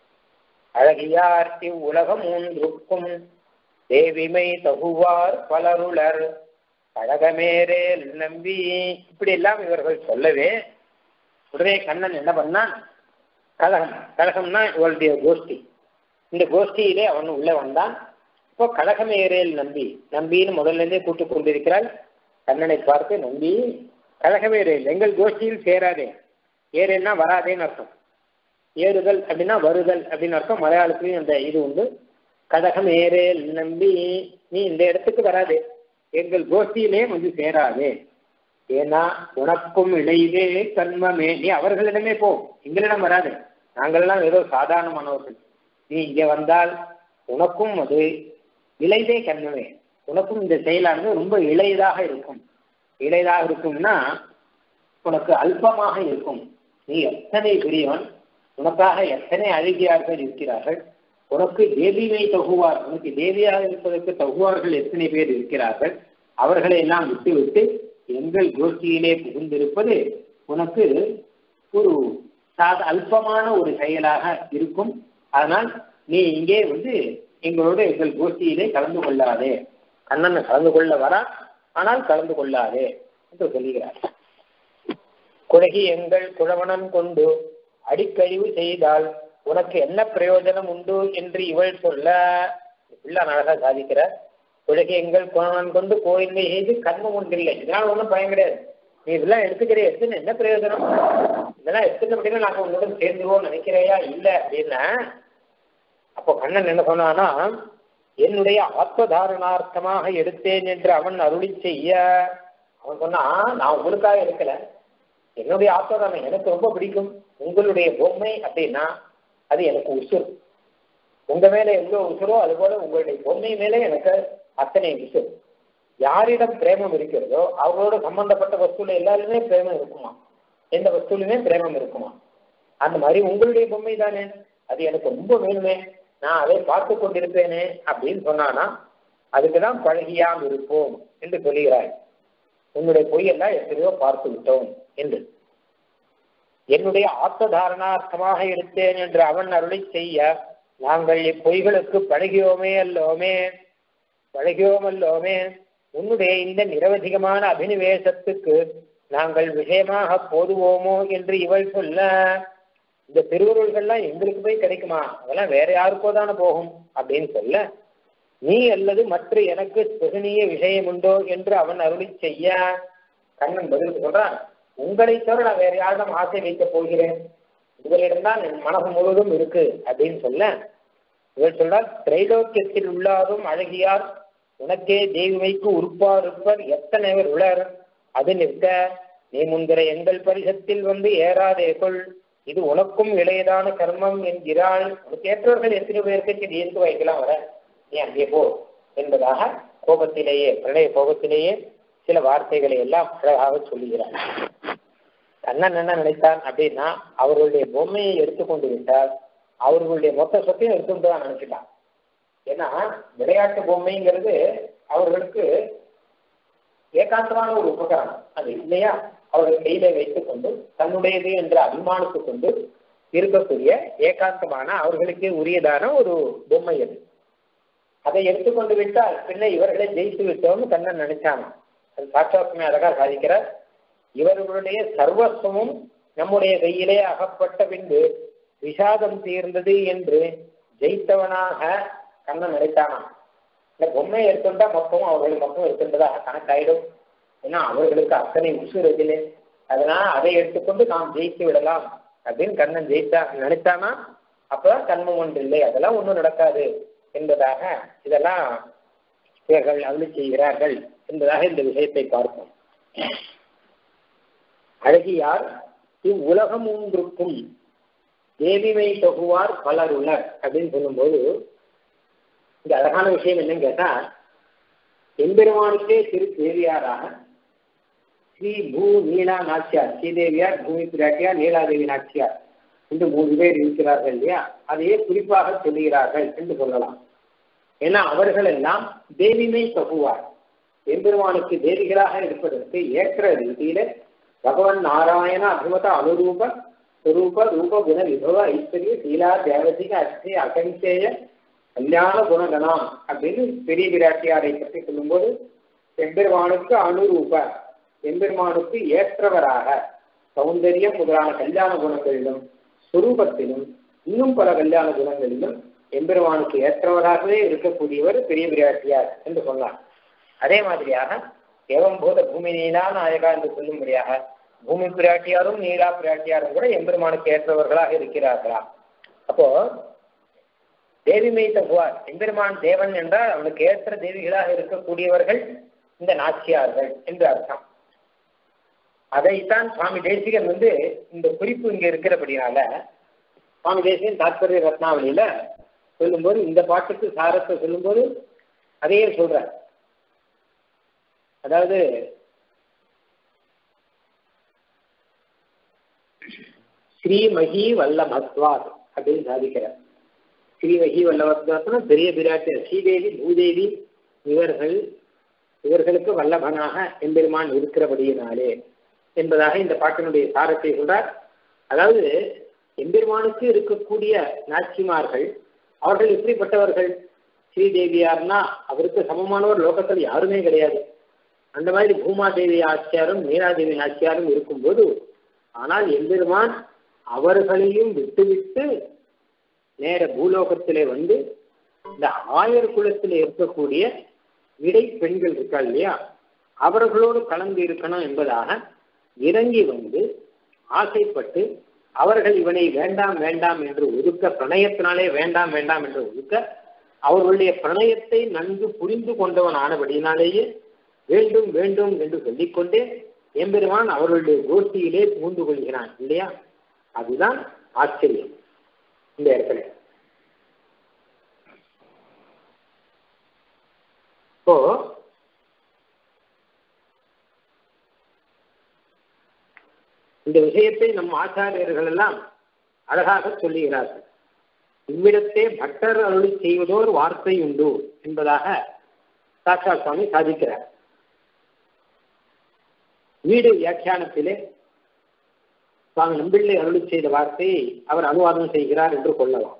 அழகியார் இவ்வுலகம் மூன்றுக்கும் தேவிமை தகுவார் பலருளர் கழகமேரேல் நம்பி இப்படி எல்லாம் இவர்கள் சொல்லவே உடனே கண்ணன் என்ன பண்ணான் கழகம் கழகம்னா இவளுடைய கோஷ்டி இந்த கோஷ்டியிலே அவன் உள்ள வந்தான் இப்போ கழகமேரேல் நம்பி நம்பின்னு முதல்ல இருந்தே கூட்டு கொண்டிருக்கிறாள் கண்ணனை பார்த்து நம்பி கழகமேரேல் எங்கள் கோஷ்டியில் சேராதே ஏறேன்னா வராதேன்னு அர்த்தம் ஏறுதல் அப்படின்னா வருதல் அப்படின்னு அர்த்தம் மலையாளத்துலையும் அந்த இது உண்டு கழகம் ஏறேல் நம்பி நீ இந்த இடத்துக்கு வராதே எங்கள் கோஷ்டியிலே வந்து சேராதே ஏன்னா உனக்கும் இடையிலே கண்மமே நீ அவர்களிடமே போ எங்களிடம் வராது நாங்கள்லாம் ஏதோ சாதாரணமானவர்கள் நீ இங்கே வந்தால் உனக்கும் அது இளைதே கண்மமே உனக்கும் இந்த செயலானது ரொம்ப இளையதாக இருக்கும் இளையதாக இருக்கும்னா உனக்கு அல்பமாக இருக்கும் நீ எத்தனை பெரியவன் உனக்காக எத்தனை அழகியார்கள் இருக்கிறார்கள் உனக்கு தேவிமை தகுவார் உனக்கு தேவியாக இருப்பதற்கு தகுவார்கள் எத்தனை பேர் இருக்கிறார்கள் அவர்களை எல்லாம் விட்டுவிட்டு எங்கள் கோஷ்டியிலே புகுந்திருப்பது உனக்கு ஒரு சாத அல்பமான ஒரு செயலாக இருக்கும் அதனால் நீ இங்கே வந்து எங்களோட எங்கள் கோஷ்டியிலே கலந்து கொள்ளாதே கண்ணன் கலந்து கொள்ள வரா ஆனால் கலந்து கொள்ளாதே என்று சொல்லுகிறார் குழகி எங்கள் குழவனன் கொண்டு அடிக்கழிவு செய்தால் உனக்கு என்ன பிரயோஜனம் உண்டு என்று இவள் சொல்ல பிள்ளை அழகா சாதிக்கிற குழகி எங்கள் குழவனன் கொண்டு கோயிலை செய்து கர்மம் ஒன்றில்லை இதனால ஒன்றும் பயன் கிடையாது நீ இதெல்லாம் எடுத்துக்கிற எடுத்துன்னு என்ன பிரயோஜனம் இதெல்லாம் எடுத்துட்டு அப்படின்னா நாங்கள் உன்னுடன் சேர்ந்துருவோம் நினைக்கிறையா இல்லை அப்படின்னா அப்போ கண்ணன் என்ன சொன்னானா என்னுடைய ஆத்மதாரணார்த்தமாக எடுத்தேன் என்று அவன் அருளி செய்ய அவன் சொன்னா நான் உங்களுக்காக எடுக்கல என்னுடைய ஆத்மதானம் எனக்கு ரொம்ப பிடிக்கும் உங்களுடைய பொம்மை அப்படின்னா அது எனக்கு உசுர் உங்க மேல எவ்வளவு உசுரோ அது போல உங்களுடைய பொம்மை மேல எனக்கு அத்தனை உசுர் யாரிடம் பிரேமம் இருக்கிறதோ அவங்களோட சம்பந்தப்பட்ட வஸ்துல எல்லாருமே பிரேமம் இருக்குமா எந்த வஸ்துலையுமே பிரேமம் இருக்குமா அந்த மாதிரி உங்களுடைய பொம்மை தானே அது எனக்கு ரொம்ப வேணுமே நான் அதை பார்த்து கொண்டிருப்பேனே அப்படின்னு சொன்னானா அதுக்குதான் பழகியாம் இருப்போம் என்று சொல்லுகிறாய் உன்னுடைய பொய்யெல்லாம் எத்தனையோ பார்த்து விட்டோம் என்று என்னுடைய ஆத்மதாரணார்த்தமாக எடுத்தேன் என்று அவன் அருளை செய்ய நாங்கள் இப்பொய்களுக்கு பழகியோமே அல்லோமே பழகியோம் அல்லோமே உன்னுடைய இந்த நிரவதிகமான அபினிவேசத்துக்கு நாங்கள் விஷயமாக போதுவோமோ என்று இவள் சொல்ல இந்த திருவுருள்கள்லாம் எங்களுக்கு போய் கிடைக்குமா அதெல்லாம் வேற யாருக்கோ தானே போகும் அப்படின்னு சொல்ல நீ அல்லது மற்ற எனக்கு சுகனிய விஷயம் உண்டோ என்று அவன் அருளி செய்ய கண்ணன் பதில் சொல்றான் உங்களை தவிர நான் வேற யாரிடம் ஆசை வைக்கப் போகிறேன் உங்களிடம்தான் என் மனசு முழுவதும் இருக்கு அப்படின்னு சொல்ல இவர் சொல்றார் திரைலோக்கியத்தில் உள்ளாரும் அழகியார் உனக்கே தெய்வமைக்கு உறுப்பார் இருப்பர் எத்தனை பேர் உளர் அது நிற்க நீ முந்திர எங்கள் பரிசத்தில் வந்து ஏறாதே கொள் இது உனக்கும் இளையதான கர்மம் என்கிறாள் உனக்கு ஏற்றவர்கள் எத்தனை பேருக்கு சரி எதுக்கு வைக்கலாம் வர நீ அங்கே போ என்பதாக கோபத்திலேயே பிரணய கோபத்திலேயே சில வார்த்தைகளை எல்லாம் அழகாக சொல்லுகிறார் கண்ணன் என்ன நினைத்தான் அப்படின்னா அவர்களுடைய பொம்மையை எடுத்துக்கொண்டு விட்டால் அவர்களுடைய மொத்த சொத்தையும் எடுத்துட்டு தான் நினைச்சிட்டான் ஏன்னா விளையாட்டு பொம்மைங்கிறது அவர்களுக்கு ஏகாந்தமான ஒரு உபகரணம் அது இல்லையா அவர்கள் கையில வைத்துக் கொண்டு தன்னுடையது என்ற அபிமானத்துக் கொண்டு இருக்கக்கூடிய ஏகாந்தமான அவர்களுக்கே உரியதான ஒரு பொம்மை அது அதை எடுத்துக்கொண்டு விட்டால் பின்ன இவர்களை ஜெயித்து விட்டோம்னு கண்ணன் நினைச்சானா அது சாட்சாத்மே அழகா சாதிக்கிறார் இவர்களுடைய சர்வஸ்வமும் நம்முடைய கையிலே அகப்பட்ட பின்பு விஷாதம் தீர்ந்தது என்று ஜெயித்தவனாக கண்ணன் நினைத்தானாம் இந்த பொம்மையை எடுத்துட்டா மொத்தம் அவர்கள் மொத்தம் எடுத்துட்டதாக கணக்காயிடும் ஏன்னா அவர்களுக்கு அத்தனை உசுர் இதிலே அதனால அதை எடுத்துக்கொண்டு நாம் ஜெயித்து விடலாம் அப்படின்னு கண்ணன் ஜெயித்தா நினைத்தானா அப்பதான் கண்மம் ஒன்று இல்லை அதெல்லாம் ஒன்றும் நடக்காது என்பதாக இதெல்லாம் இவர்கள் அருளி செய்கிறார்கள் என்பதாக இந்த விஷயத்தை பார்ப்போம் அழகியார் இவ்வுலகம் ஒன்றுக்கும் தேவிமை தொகுவார் பலர் உலர் அப்படின்னு சொல்லும்போது இந்த அழகான விஷயம் என்னன்னு கேட்டா எம்பெருமானுக்கே திரு தேவியாராக ஸ்ரீ பூ நீலா நாச்சியார் ஸ்ரீதேவியார் பூமி பிராட்டியார் நீலாதேவி நாச்சியார் என்று மூன்று பேர் இருக்கிறார்கள் இல்லையா அதையே குறிப்பாக சொல்லுகிறார்கள் என்று சொல்லலாம் ஏன்னா அவர்கள் எல்லாம் தேவிமை தகுவார் எம்பெருமானுக்கு தேவிகளாக இருப்பதற்கு ஏற்ற ரீதியில பகவான் நாராயண அபிமத அனுரூப சுரூப ரூப குண விபவ ஐஸ்வர்ய சீலா தேவசிக அஸ்தி அகஞ்சேய கல்யாண குணகணம் அப்படின்னு பெரிய பிராட்டியாரை பற்றி சொல்லும்போது எம்பெருமானுக்கு அனுரூப எம்பெருமானுக்கு ஏற்றவராக சௌந்தரியம் முதலான கல்யாண குணங்களிலும் சுரூபத்திலும் இன்னும் பல கல்யாண குணங்களிலும் எம்பெருமானுக்கு ஏற்றவராகவே இருக்கக்கூடியவர் பெரிய பிராட்டியார் என்று சொன்னார் அதே மாதிரியாக ஏவம்பூத பூமி நீலா நாயகா என்று சொல்லும்படியாக பூமி பிராட்டியாரும் நீலா பிராட்டியாரும் கூட எம்பெருமானுக்கு ஏற்றவர்களாக இருக்கிறார்களா அப்போ தேவிமை தகுவார் எம்பெருமான் தேவன் என்றால் அவனுக்கு ஏற்ற தேவிகளாக இருக்கக்கூடியவர்கள் இந்த நாச்சியார்கள் என்று அர்த்தம் அதைத்தான் சுவாமி தேசிகன் வந்து இந்த குறிப்பு இங்க இருக்கிறபடினால சுவாமி தேசிகன் தாத்பரிய ரத்னாவளியில சொல்லும்போது இந்த பாட்டுக்கு சாரத்தை சொல்லும்போது அதையே சொல்ற அதாவது ஸ்ரீமகி வல்லமத்வாத் அப்படின்னு சாதிக்கிறார் ஸ்ரீமகி வல்லமத்வாத்னா பெரிய பிராட்டி ஸ்ரீதேவி பூதேவி இவர்கள் இவர்களுக்கு வல்லபனாக எம்பெருமான் இருக்கிறபடியினாலே என்பதாக இந்த பாட்டினுடைய சாரத்தை சொல்றார் அதாவது எம்பெருமானுக்கு இருக்கக்கூடிய நாச்சிமார்கள் அவர்கள் எப்படிப்பட்டவர்கள் ஸ்ரீதேவியார்னா அவருக்கு சமமானவர் லோகத்தில் யாருமே கிடையாது அந்த மாதிரி பூமாதேவி ஆச்சியாரும் மீராதேவி ஆச்சியாரும் இருக்கும்போது ஆனால் எம்பெருமான் அவர்களையும் விட்டுவிட்டு நேர பூலோகத்திலே வந்து இந்த ஆயர் குலத்தில் இருக்கக்கூடிய இடை பெண்கள் இருக்கா இல்லையா அவர்களோடு கலந்து இருக்கணும் என்பதாக இறங்கி வந்து ஆசைப்பட்டு அவர்கள் இவனை வேண்டாம் வேண்டாம் என்று ஒதுக்க பிரணயத்தினாலே வேண்டாம் வேண்டாம் என்று ஒதுக்க அவர்களுடைய பிரணயத்தை நன்கு புரிந்து கொண்டவன் ஆனபடியினாலேயே வேண்டும் வேண்டும் என்று சொல்லிக்கொண்டே எம்பெருமான் அவர்களுடைய கோஷ்டியிலே புகுந்து கொள்கிறான் இல்லையா அதுதான் ஆச்சரியம் இந்த இடத்துல இப்போ இந்த விஷயத்தை நம் ஆச்சாரியர்கள் எல்லாம் அழகாக சொல்லுகிறார்கள் இவ்விடத்தே பட்டர் அருளி செய்வதோர் வார்த்தை உண்டு என்பதாக சாட்சா சுவாமி சாதிக்கிறார் வீடு வியாக்கியானத்திலே சுவாமி நம்பிள்ளை அருளி செய்த வார்த்தையை அவர் அனுவாதம் செய்கிறார் என்று கொள்ளலாம்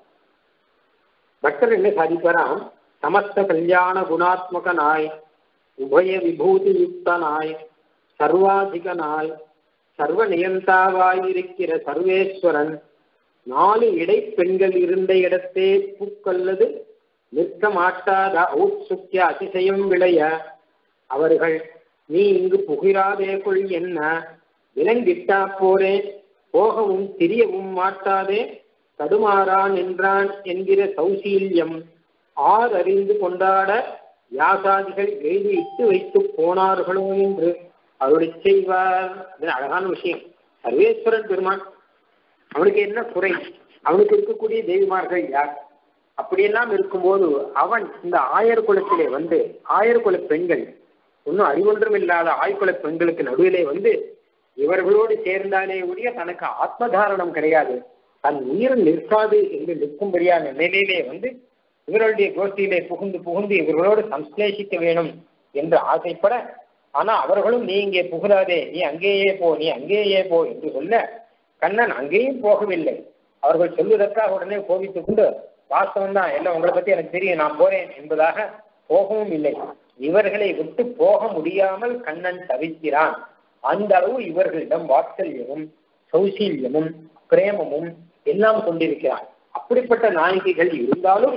பட்டர் என்ன சாதிக்கிறான் சமஸ்த கல்யாண குணாத்மக நாய் உபய விபூதி யுக்த நாய் சர்வாதிக நாய் சர்வ நியந்தாவாயிருக்கிற சர்வேஸ்வரன் நாலு இடை பெண்கள் இருந்த இடத்தே பூக்கல்லது நிற்க மாட்டாத ஔத்சுக்கிய அதிசயம் விளைய அவர்கள் நீ இங்கு புகிராதே கொள் என்ன விலங்கிட்டா போரே போகவும் திரியவும் மாட்டாதே தடுமாறான் என்றான் என்கிற சௌசீல்யம் ஆர் அறிந்து கொண்டாட யாசாதிகள் எழுதி இட்டு வைத்து போனார்களோ என்று அருளி செய்வார் அழகான விஷயம் சர்வேஸ்வரன் பெருமான் அவனுக்கு என்ன குறை அவனுக்கு இருக்கக்கூடிய தெய்வமார்கள் யார் அப்படியெல்லாம் இருக்கும்போது அவன் இந்த ஆயர் குலத்திலே வந்து ஆயர் குல பெண்கள் ஒன்றும் அறிவொன்றும் இல்லாத ஆய்குல பெண்களுக்கு நடுவிலே வந்து இவர்களோடு சேர்ந்தாலே உடைய தனக்கு ஆத்மதாரணம் கிடையாது தன் உயிர் நிற்காது என்று நிற்கும்படியான நிலையிலே வந்து இவர்களுடைய கோஷ்டியிலே புகுந்து புகுந்து இவர்களோடு சம்ஸ்லேஷிக்க வேணும் என்று ஆசைப்பட ஆனா அவர்களும் நீ இங்கே புகுதாதே நீ அங்கேயே போ நீ அங்கேயே போ என்று சொல்ல கண்ணன் அங்கேயும் போகவில்லை அவர்கள் சொல்வதற்காக உடனே கோபித்துக் கொண்டு வாஸ்தவம் தான் எல்லாம் உங்களை பத்தி எனக்கு தெரியும் நான் போறேன் என்பதாக போகவும் இல்லை இவர்களை விட்டு போக முடியாமல் கண்ணன் தவிக்கிறான் அந்த அளவு இவர்களிடம் வாத்சல்யமும் சௌசீல்யமும் பிரேமமும் எல்லாம் கொண்டிருக்கிறான் அப்படிப்பட்ட நாயகிகள் இருந்தாலும்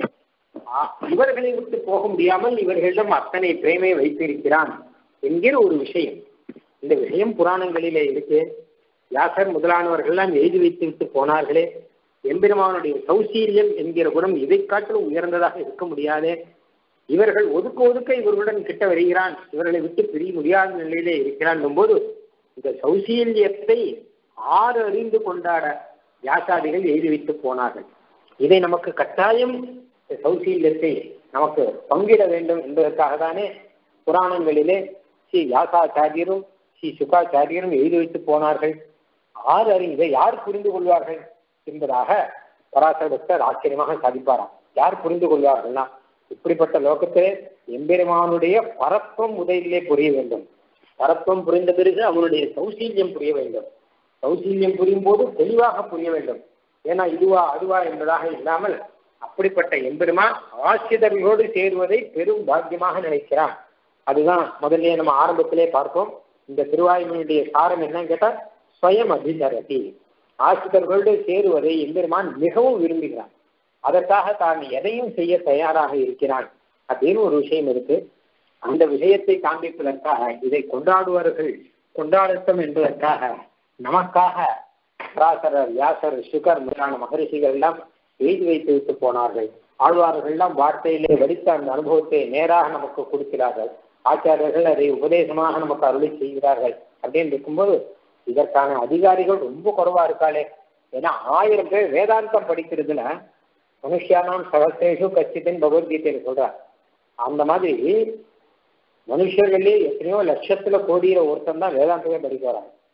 இவர்களை விட்டு போக முடியாமல் இவர்களிடம் அத்தனை பிரேமை வைத்திருக்கிறான் என்கிற ஒரு விஷயம் இந்த விஷயம் புராணங்களிலே இருக்கு வியாசர் முதலானவர்கள்லாம் எழுதி வைத்து விட்டு போனார்களே எம்பெருமானுடைய சௌசீல்யம் என்கிற குணம் இதை காட்டிலும் உயர்ந்ததாக இருக்க முடியாதே இவர்கள் ஒதுக்க ஒதுக்க இவர்களுடன் கிட்ட வருகிறான் இவர்களை விட்டு பிரிய முடியாத நிலையிலே இருக்கிறான் போது இந்த சௌசீல்யத்தை ஆறு அறிந்து கொண்டாட வியாசாதிகள் எழுதி வைத்து போனார்கள் இதை நமக்கு கட்டாயம் சௌசீல்யத்தை நமக்கு பங்கிட வேண்டும் என்பதற்காக தானே புராணங்களிலே ஸ்ரீ வியாசாச்சாரியரும் ஸ்ரீ சுகாச்சாரியரும் எழுதி வைத்து போனார்கள் ஆறு அறி இதை யார் புரிந்து கொள்வார்கள் என்பதாக பராசர பக்தர் ஆச்சரியமாக சாதிப்பாராம் யார் புரிந்து கொள்வார்கள்னா இப்படிப்பட்ட லோகத்திலே எம்பெருமானுடைய பரத்துவம் முதலிலே புரிய வேண்டும் பரத்துவம் புரிந்த பிறகு அவனுடைய சௌசீல்யம் புரிய வேண்டும் சௌசீல்யம் புரியும் போது தெளிவாக புரிய வேண்டும் ஏன்னா இதுவா அதுவா என்பதாக இல்லாமல் அப்படிப்பட்ட எம்பெருமான் ஆசிரியர்களோடு சேருவதை பெரும் பாக்கியமாக நினைக்கிறான் அதுதான் முதல்ல நம்ம ஆரம்பத்திலே பார்த்தோம் இந்த திருவாயுமனுடைய சாரம் என்னன்னு கேட்டா ஸ்வயம் அபிதரதி ஆசிரியர்களோடு சேருவதை எம்பெருமான் மிகவும் விரும்புகிறான் அதற்காக தான் எதையும் செய்ய தயாராக இருக்கிறான் அப்படின்னு ஒரு விஷயம் இருக்கு அந்த விஷயத்தை காண்பிப்பதற்காக இதை கொண்டாடுவார்கள் கொண்டாடட்டும் என்பதற்காக நமக்காக பராசரர் வியாசர் சுகர் முதலான மகரிஷிகள் எல்லாம் எழுதி வைத்து விட்டு போனார்கள் ஆழ்வார்கள் எல்லாம் வார்த்தையிலே வடித்த அந்த அனுபவத்தை நேராக நமக்கு கொடுக்கிறார்கள் ஆச்சாரியர்கள் அதை உபதேசமாக நமக்கு அருளி செய்கிறார்கள் அப்படின்னு இருக்கும்போது இதற்கான அதிகாரிகள் ரொம்ப குறைவா இருக்காளே ஏன்னா ஆயிரம் பேர் வேதாந்தம் படிக்கிறதுல மனுஷியானாம் சகசேஷு கச்சிதன் பகவத்கீதையில சொல்றார் அந்த மாதிரி மனுஷர்களே எத்தனையோ லட்சத்துல கோடியில ஒருத்தன் தான் வேதாந்தமே படிக்க வராங்க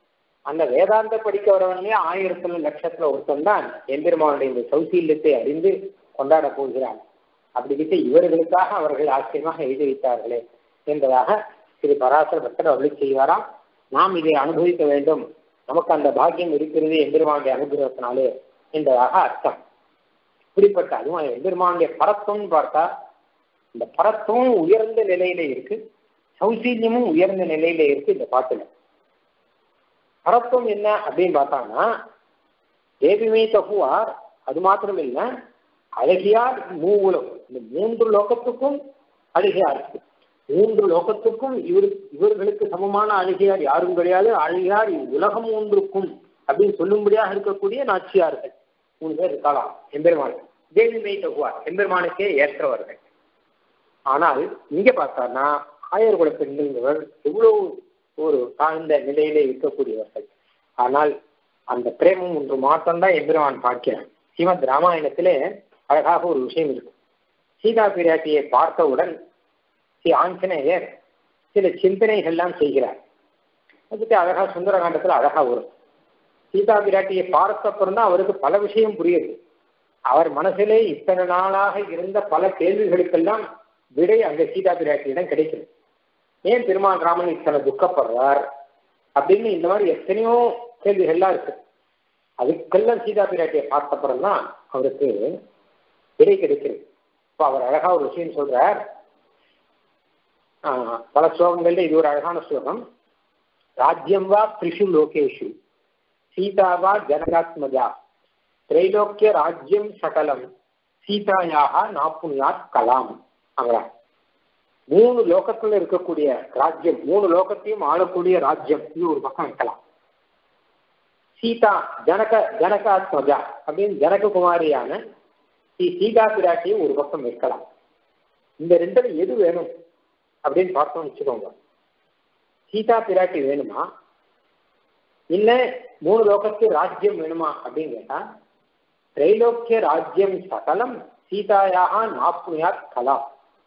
அந்த வேதாந்த படிக்க வரவனே ஆயிரத்துல லட்சத்துல ஒருத்தன் தான் எம்பெருமானுடைய இந்த சௌசீல்யத்தை அறிந்து கொண்டாட போகிறான் அப்படிக்கிட்டு இவர்களுக்காக அவர்கள் ஆச்சரியமாக எழுதி வைத்தார்களே என்பதாக திரு பராசர பக்தர் அருளி செய்வாராம் நாம் இதை அனுபவிக்க வேண்டும் நமக்கு அந்த பாக்கியம் இருக்கிறது எம்பெருமானுடைய அனுகிரகத்தினாலே என்பதாக அர்த்தம் இப்படிப்பட்ட அதுவும் எம்பெருமானுடைய பரத்துவம்னு பார்த்தா இந்த பரத்துவம் உயர்ந்த நிலையில இருக்கு சௌசீல்யமும் உயர்ந்த நிலையில இருக்கு இந்த பாட்டுல பரத்துவம் என்ன அப்படின்னு பார்த்தாங்கன்னா தேவிமை தகுவார் அது மாத்திரம் இல்லை அழகியார் மூவுலம் இந்த மூன்று லோகத்துக்கும் அழகியார் இருக்கு மூன்று லோகத்துக்கும் இவர் இவர்களுக்கு சமமான அழகியார் யாரும் கிடையாது அழகியார் உலகம் ஒன்றுக்கும் அப்படின்னு சொல்லும்படியாக இருக்கக்கூடிய நாச்சியார்கள் மூணு பேர் இருக்கலாம் எம்பெருமான் தேவிமை தகுவார் எம்பெருமானுக்கே ஏற்றவர்கள் ஆனால் இங்க பார்த்தான்னா ஆயர்குல பெண்கள் எவ்வளவு ஒரு தாழ்ந்த நிலையிலே இருக்கக்கூடியவர்கள் ஆனால் அந்த பிரேமம் ஒன்று மாற்றம்தான் எம்பெருமான் பார்க்கிறான் ஸ்ரீமத் ராமாயணத்திலே அழகாக ஒரு விஷயம் இருக்கு சீதா பிராட்டியை பார்த்தவுடன் ஸ்ரீ ஆஞ்சநேயர் சில சிந்தனைகள்லாம் செய்கிறார் அதுக்கு அழகா சுந்தரகாண்டத்துல அழகா வரும் சீதா பிராட்டியை பார்த்தப்புறம் தான் அவருக்கு பல விஷயம் புரியுது அவர் மனசிலே இத்தனை நாளாக இருந்த பல கேள்விகளுக்கெல்லாம் விடை அந்த சீதா பிராட்டியிடம் கிடைக்குது ஏன் பெருமாள் ராமன் இத்தனை துக்கப்படுறார் அப்படின்னு இந்த மாதிரி எத்தனையோ கேள்விகள்லாம் இருக்கு அதுக்கெல்லாம் சீதா பிராட்டியை பார்த்தப்புறம் தான் அவருக்கு விடை கிடைக்கிறது இப்போ அவர் அழகா ஒரு விஷயம் சொல்றார் பல ஸ்லோகங்கள்ல இது ஒரு அழகான ஸ்லோகம் ராஜ்யம் வா த்ரிஷு லோகேஷு சீதா வா ஜனகாத்மஜா திரைலோக்கிய ராஜ்யம் சகலம் சீதாயாக நாப்புனியாத் கலாம் அவரா மூணு லோகத்துல இருக்கக்கூடிய ராஜ்யம் மூணு லோகத்தையும் ஆளக்கூடிய ராஜ்யம் இது ஒரு பக்கம் வைக்கலாம் சீதா ஜனக ஜனகாத்மஜா அப்படின்னு ஜனககுமாரியான ஸ்ரீ சீதா பிராட்டியை ஒரு பக்கம் வைக்கலாம் இந்த ரெண்டுல எது வேணும் அப்படின்னு பார்த்தோம் வச்சுக்கோங்க சீதா பிராட்டி வேணுமா இல்ல மூணு லோகத்து ராஜ்யம் வேணுமா அப்படின்னு கேட்டா திரைலோக்கிய ராஜ்யம் சகலம் சீதாயாக நாப்புனியாத் கலாம்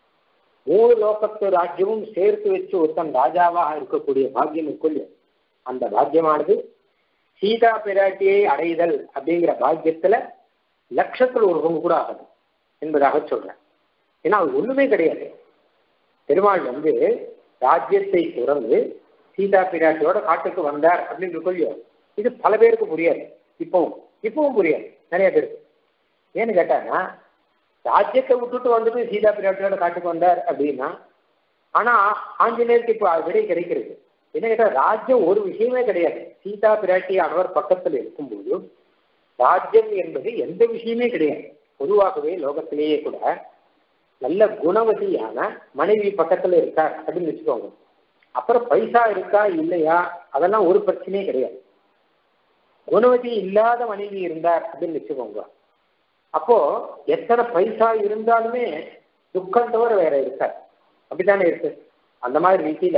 மூணு லோகத்து ராஜ்யமும் சேர்த்து வச்சு ஒருத்தன் ராஜாவாக இருக்கக்கூடிய பாக்கியம் இருக்குள்ள அந்த பாக்கியமானது சீதா பிராட்டியை அடைதல் அப்படிங்கிற பாக்கியத்துல லட்சத்துல ஒரு பங்கு கூட ஆகாது என்பதாக சொல்றேன் ஏன்னா அது ஒண்ணுமே கிடையாது பெருமாள் வந்து ராஜ்யத்தை துறந்து சீதா பிராட்டியோட காட்டுக்கு வந்தார் அப்படின்னு சொல்லியோ இது பல பேருக்கு புரியாது இப்பவும் இப்பவும் புரியாது நிறைய பேருக்கு ஏன்னு கேட்டாங்கன்னா ராஜ்யத்தை விட்டுட்டு வந்துட்டு சீதா பிராட்டியோட காட்டுக்கு வந்தார் அப்படின்னா ஆனா ஆஞ்சநேயருக்கு இப்போ விடை கிடைக்கிறது என்ன கேட்டா ராஜ்யம் ஒரு விஷயமே கிடையாது சீதா பிராட்டி அவர் பக்கத்தில் இருக்கும்போது ராஜ்யம் என்பது எந்த விஷயமே கிடையாது பொதுவாகவே லோகத்திலேயே கூட நல்ல குணவதியான மனைவி பக்கத்துல இருக்கார் அப்படின்னு வச்சுக்கோங்க அப்புறம் பைசா இருக்கா இல்லையா அதெல்லாம் ஒரு பிரச்சனையே கிடையாது குணவதி இல்லாத மனைவி இருந்தார் அப்படின்னு வச்சுக்கோங்க அப்போ எத்தனை பைசா இருந்தாலுமே துக்கம் தவிர வேற இருக்காது அப்படித்தானே இருக்கு அந்த மாதிரி ரீதியில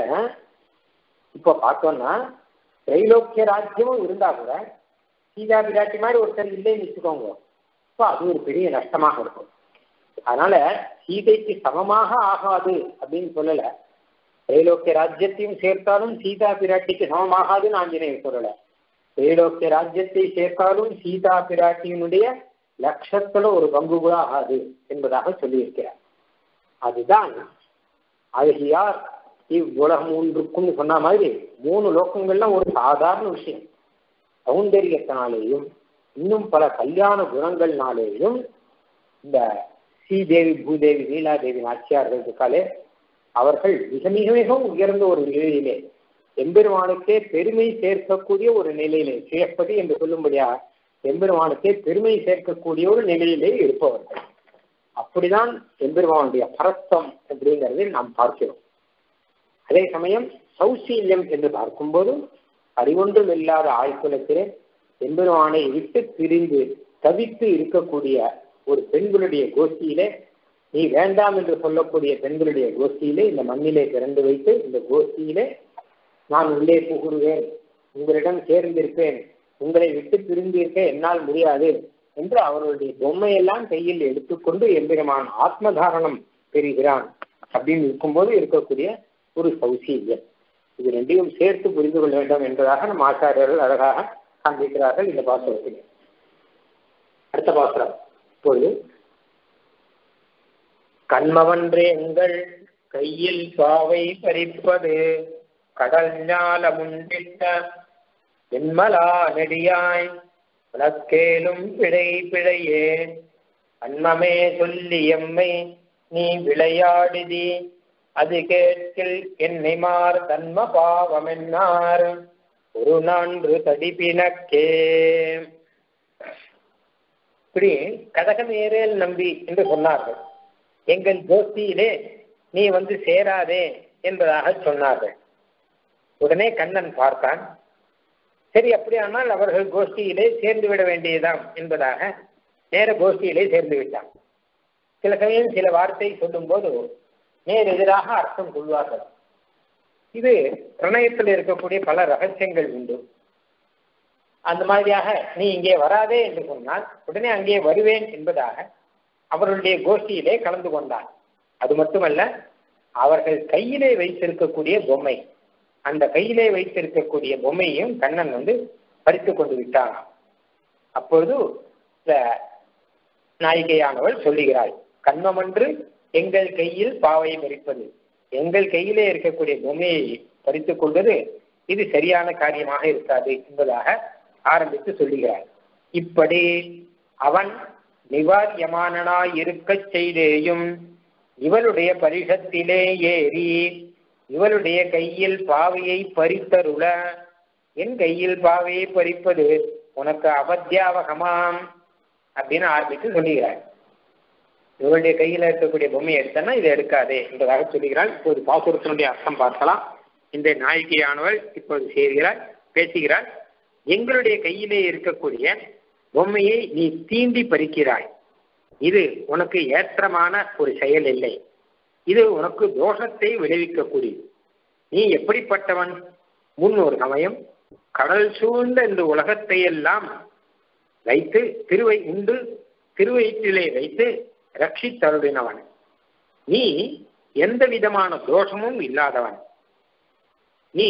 இப்போ பார்த்தோம்னா திரைலோக்கிய ராஜ்யமும் இருந்தா கூட சீதா பிராட்டி மாதிரி ஒருத்தர் இல்லைன்னு வச்சுக்கோங்க இப்போ அது ஒரு பெரிய நஷ்டமாக இருக்கும் அதனால சீதைக்கு சமமாக ஆகாது அப்படின்னு சொல்லல திரைலோக்கிய ராஜ்யத்தையும் சேர்த்தாலும் சீதா பிராட்டிக்கு சமமாகாதுன்னு ஆஞ்சநேயர் சொல்லல திரைலோக்கிய ராஜ்யத்தை சேர்த்தாலும் சீதா பிராட்டியினுடைய லட்சத்துல ஒரு பங்கு கூட ஆகாது என்பதாக சொல்லியிருக்கிறார் அதுதான் அழகியார் இவ்வுலகம் ஒன்றுக்கும் சொன்ன மாதிரி மூணு லோகங்கள்லாம் ஒரு சாதாரண விஷயம் சௌந்தரியத்தினாலேயும் இன்னும் பல கல்யாண குணங்கள்னாலேயும் இந்த ஸ்ரீதேவி பூதேவி நீலாதேவி நாச்சியார்கள் இருக்காலே அவர்கள் மிக மிக மிகவும் உயர்ந்த ஒரு நிலையிலே எம்பெருமானுக்கே பெருமை சேர்க்கக்கூடிய ஒரு நிலையிலே சுயப்பதி என்று சொல்லும்படியா எம்பெருமானுக்கே பெருமை சேர்க்கக்கூடிய ஒரு நிலையிலே இருப்பவர்கள் அப்படிதான் எம்பெருமானுடைய பரத்தம் அப்படிங்கிறதை நாம் பார்க்கிறோம் அதே சமயம் சௌசீல்யம் என்று பார்க்கும்போது அறிவொன்றும் இல்லாத ஆழ்குலத்திலே எம்பெருமானை விட்டு பிரிந்து தவித்து இருக்கக்கூடிய ஒரு பெண்களுடைய கோஷ்டியிலே நீ வேண்டாம் என்று சொல்லக்கூடிய பெண்களுடைய கோஷ்டியிலே இந்த மண்ணிலே பிறந்து வைத்து இந்த கோஷ்டியிலே நான் உள்ளே புகுருவேன் உங்களிடம் சேர்ந்திருப்பேன் உங்களை விட்டு பிரிந்திருக்க என்னால் முடியாது என்று அவர்களுடைய பொம்மையெல்லாம் கையில் எடுத்துக்கொண்டு எம்பெருமான் ஆத்மதாரணம் பெறுகிறான் அப்படின்னு இருக்கும்போது இருக்கக்கூடிய ஒரு சௌசீல்யம் இது ரெண்டையும் சேர்த்து புரிந்து கொள்ள வேண்டும் என்பதாக நம் ஆச்சாரியர்கள் அழகாக காண்பிக்கிறார்கள் இந்த பாசுரத்தில் அடுத்த பாசுரம் இப்பொழுது கண்மவன்றே எங்கள் கையில் பாவை பறிப்பது கடல் ஞாலமுண்டிட்ட வெண்மலா நெடியாய் விளக்கேலும் பிழை பிழையே அன்மமே சொல்லி எம்மை நீ விளையாடிதி அது கேட்கில் என்னை மார் தன்ம பாவமென்னார் ஒரு நான்கு தடிப்பினக்கே இப்படி கதகமேரேல் நம்பி என்று சொன்னார்கள் எங்கள் கோஷ்டியிலே நீ வந்து சேராதே என்பதாக சொன்னார்கள் உடனே கண்ணன் பார்த்தான் சரி அப்படியானால் அவர்கள் கோஷ்டியிலே சேர்ந்து விட வேண்டியதாம் என்பதாக நேர கோஷ்டியிலே சேர்ந்து விட்டான் சில சமயம் சில வார்த்தை சொல்லும் போது நேர் எதிராக அர்த்தம் கொள்வார்கள் இது பிரணயத்தில் இருக்கக்கூடிய பல ரகசியங்கள் உண்டு அந்த மாதிரியாக நீ இங்கே வராதே என்று சொன்னால் உடனே அங்கே வருவேன் என்பதாக அவர்களுடைய கோஷ்டியிலே கலந்து கொண்டான் அது மட்டுமல்ல அவர்கள் கையிலே வைத்திருக்கக்கூடிய பொம்மை அந்த கையிலே வைத்திருக்கக்கூடிய பொம்மையும் கண்ணன் வந்து பறித்து கொண்டு விட்டான் அப்பொழுது இந்த நாயிகையானவள் சொல்லுகிறாள் கண்ணமன்று எங்கள் கையில் பாவை பறிப்பது எங்கள் கையிலே இருக்கக்கூடிய பொம்மையை பறித்துக் கொள்வது இது சரியான காரியமாக இருக்காது என்பதாக ஆரம்பித்து சொல்லுகிறார் இப்படி அவன் நிவாரியமானனாய் இருக்கச் செய்தேயும் இவளுடைய பரிஷத்திலே ஏறி இவளுடைய கையில் பாவையை பறித்தருள என் கையில் பாவையை பறிப்பது உனக்கு அபத்தியாவகமாம் அப்படின்னு ஆரம்பித்து சொல்லுகிறார் இவருடைய கையில இருக்கக்கூடிய பொம்மையை எடுத்தனா இதை எடுக்காதே என்பதாக சொல்லுகிறாள் இப்போது பாசுரத்தினுடைய அர்த்தம் பார்க்கலாம் இந்த நாயகியானவள் இப்போது சேர்கிறாள் பேசுகிறாள் எங்களுடைய கையிலே இருக்கக்கூடிய பொம்மையை நீ தீண்டி பறிக்கிறாய் இது உனக்கு ஏற்றமான ஒரு செயல் இல்லை இது உனக்கு தோஷத்தை விளைவிக்கக்கூடியது நீ எப்படிப்பட்டவன் முன் ஒரு சமயம் கடல் சூழ்ந்த இந்த உலகத்தை எல்லாம் வைத்து திருவை உண்டு திருவயிற்றிலே வைத்து ரட்சித்தருளினவன் நீ எந்த விதமான தோஷமும் இல்லாதவன் நீ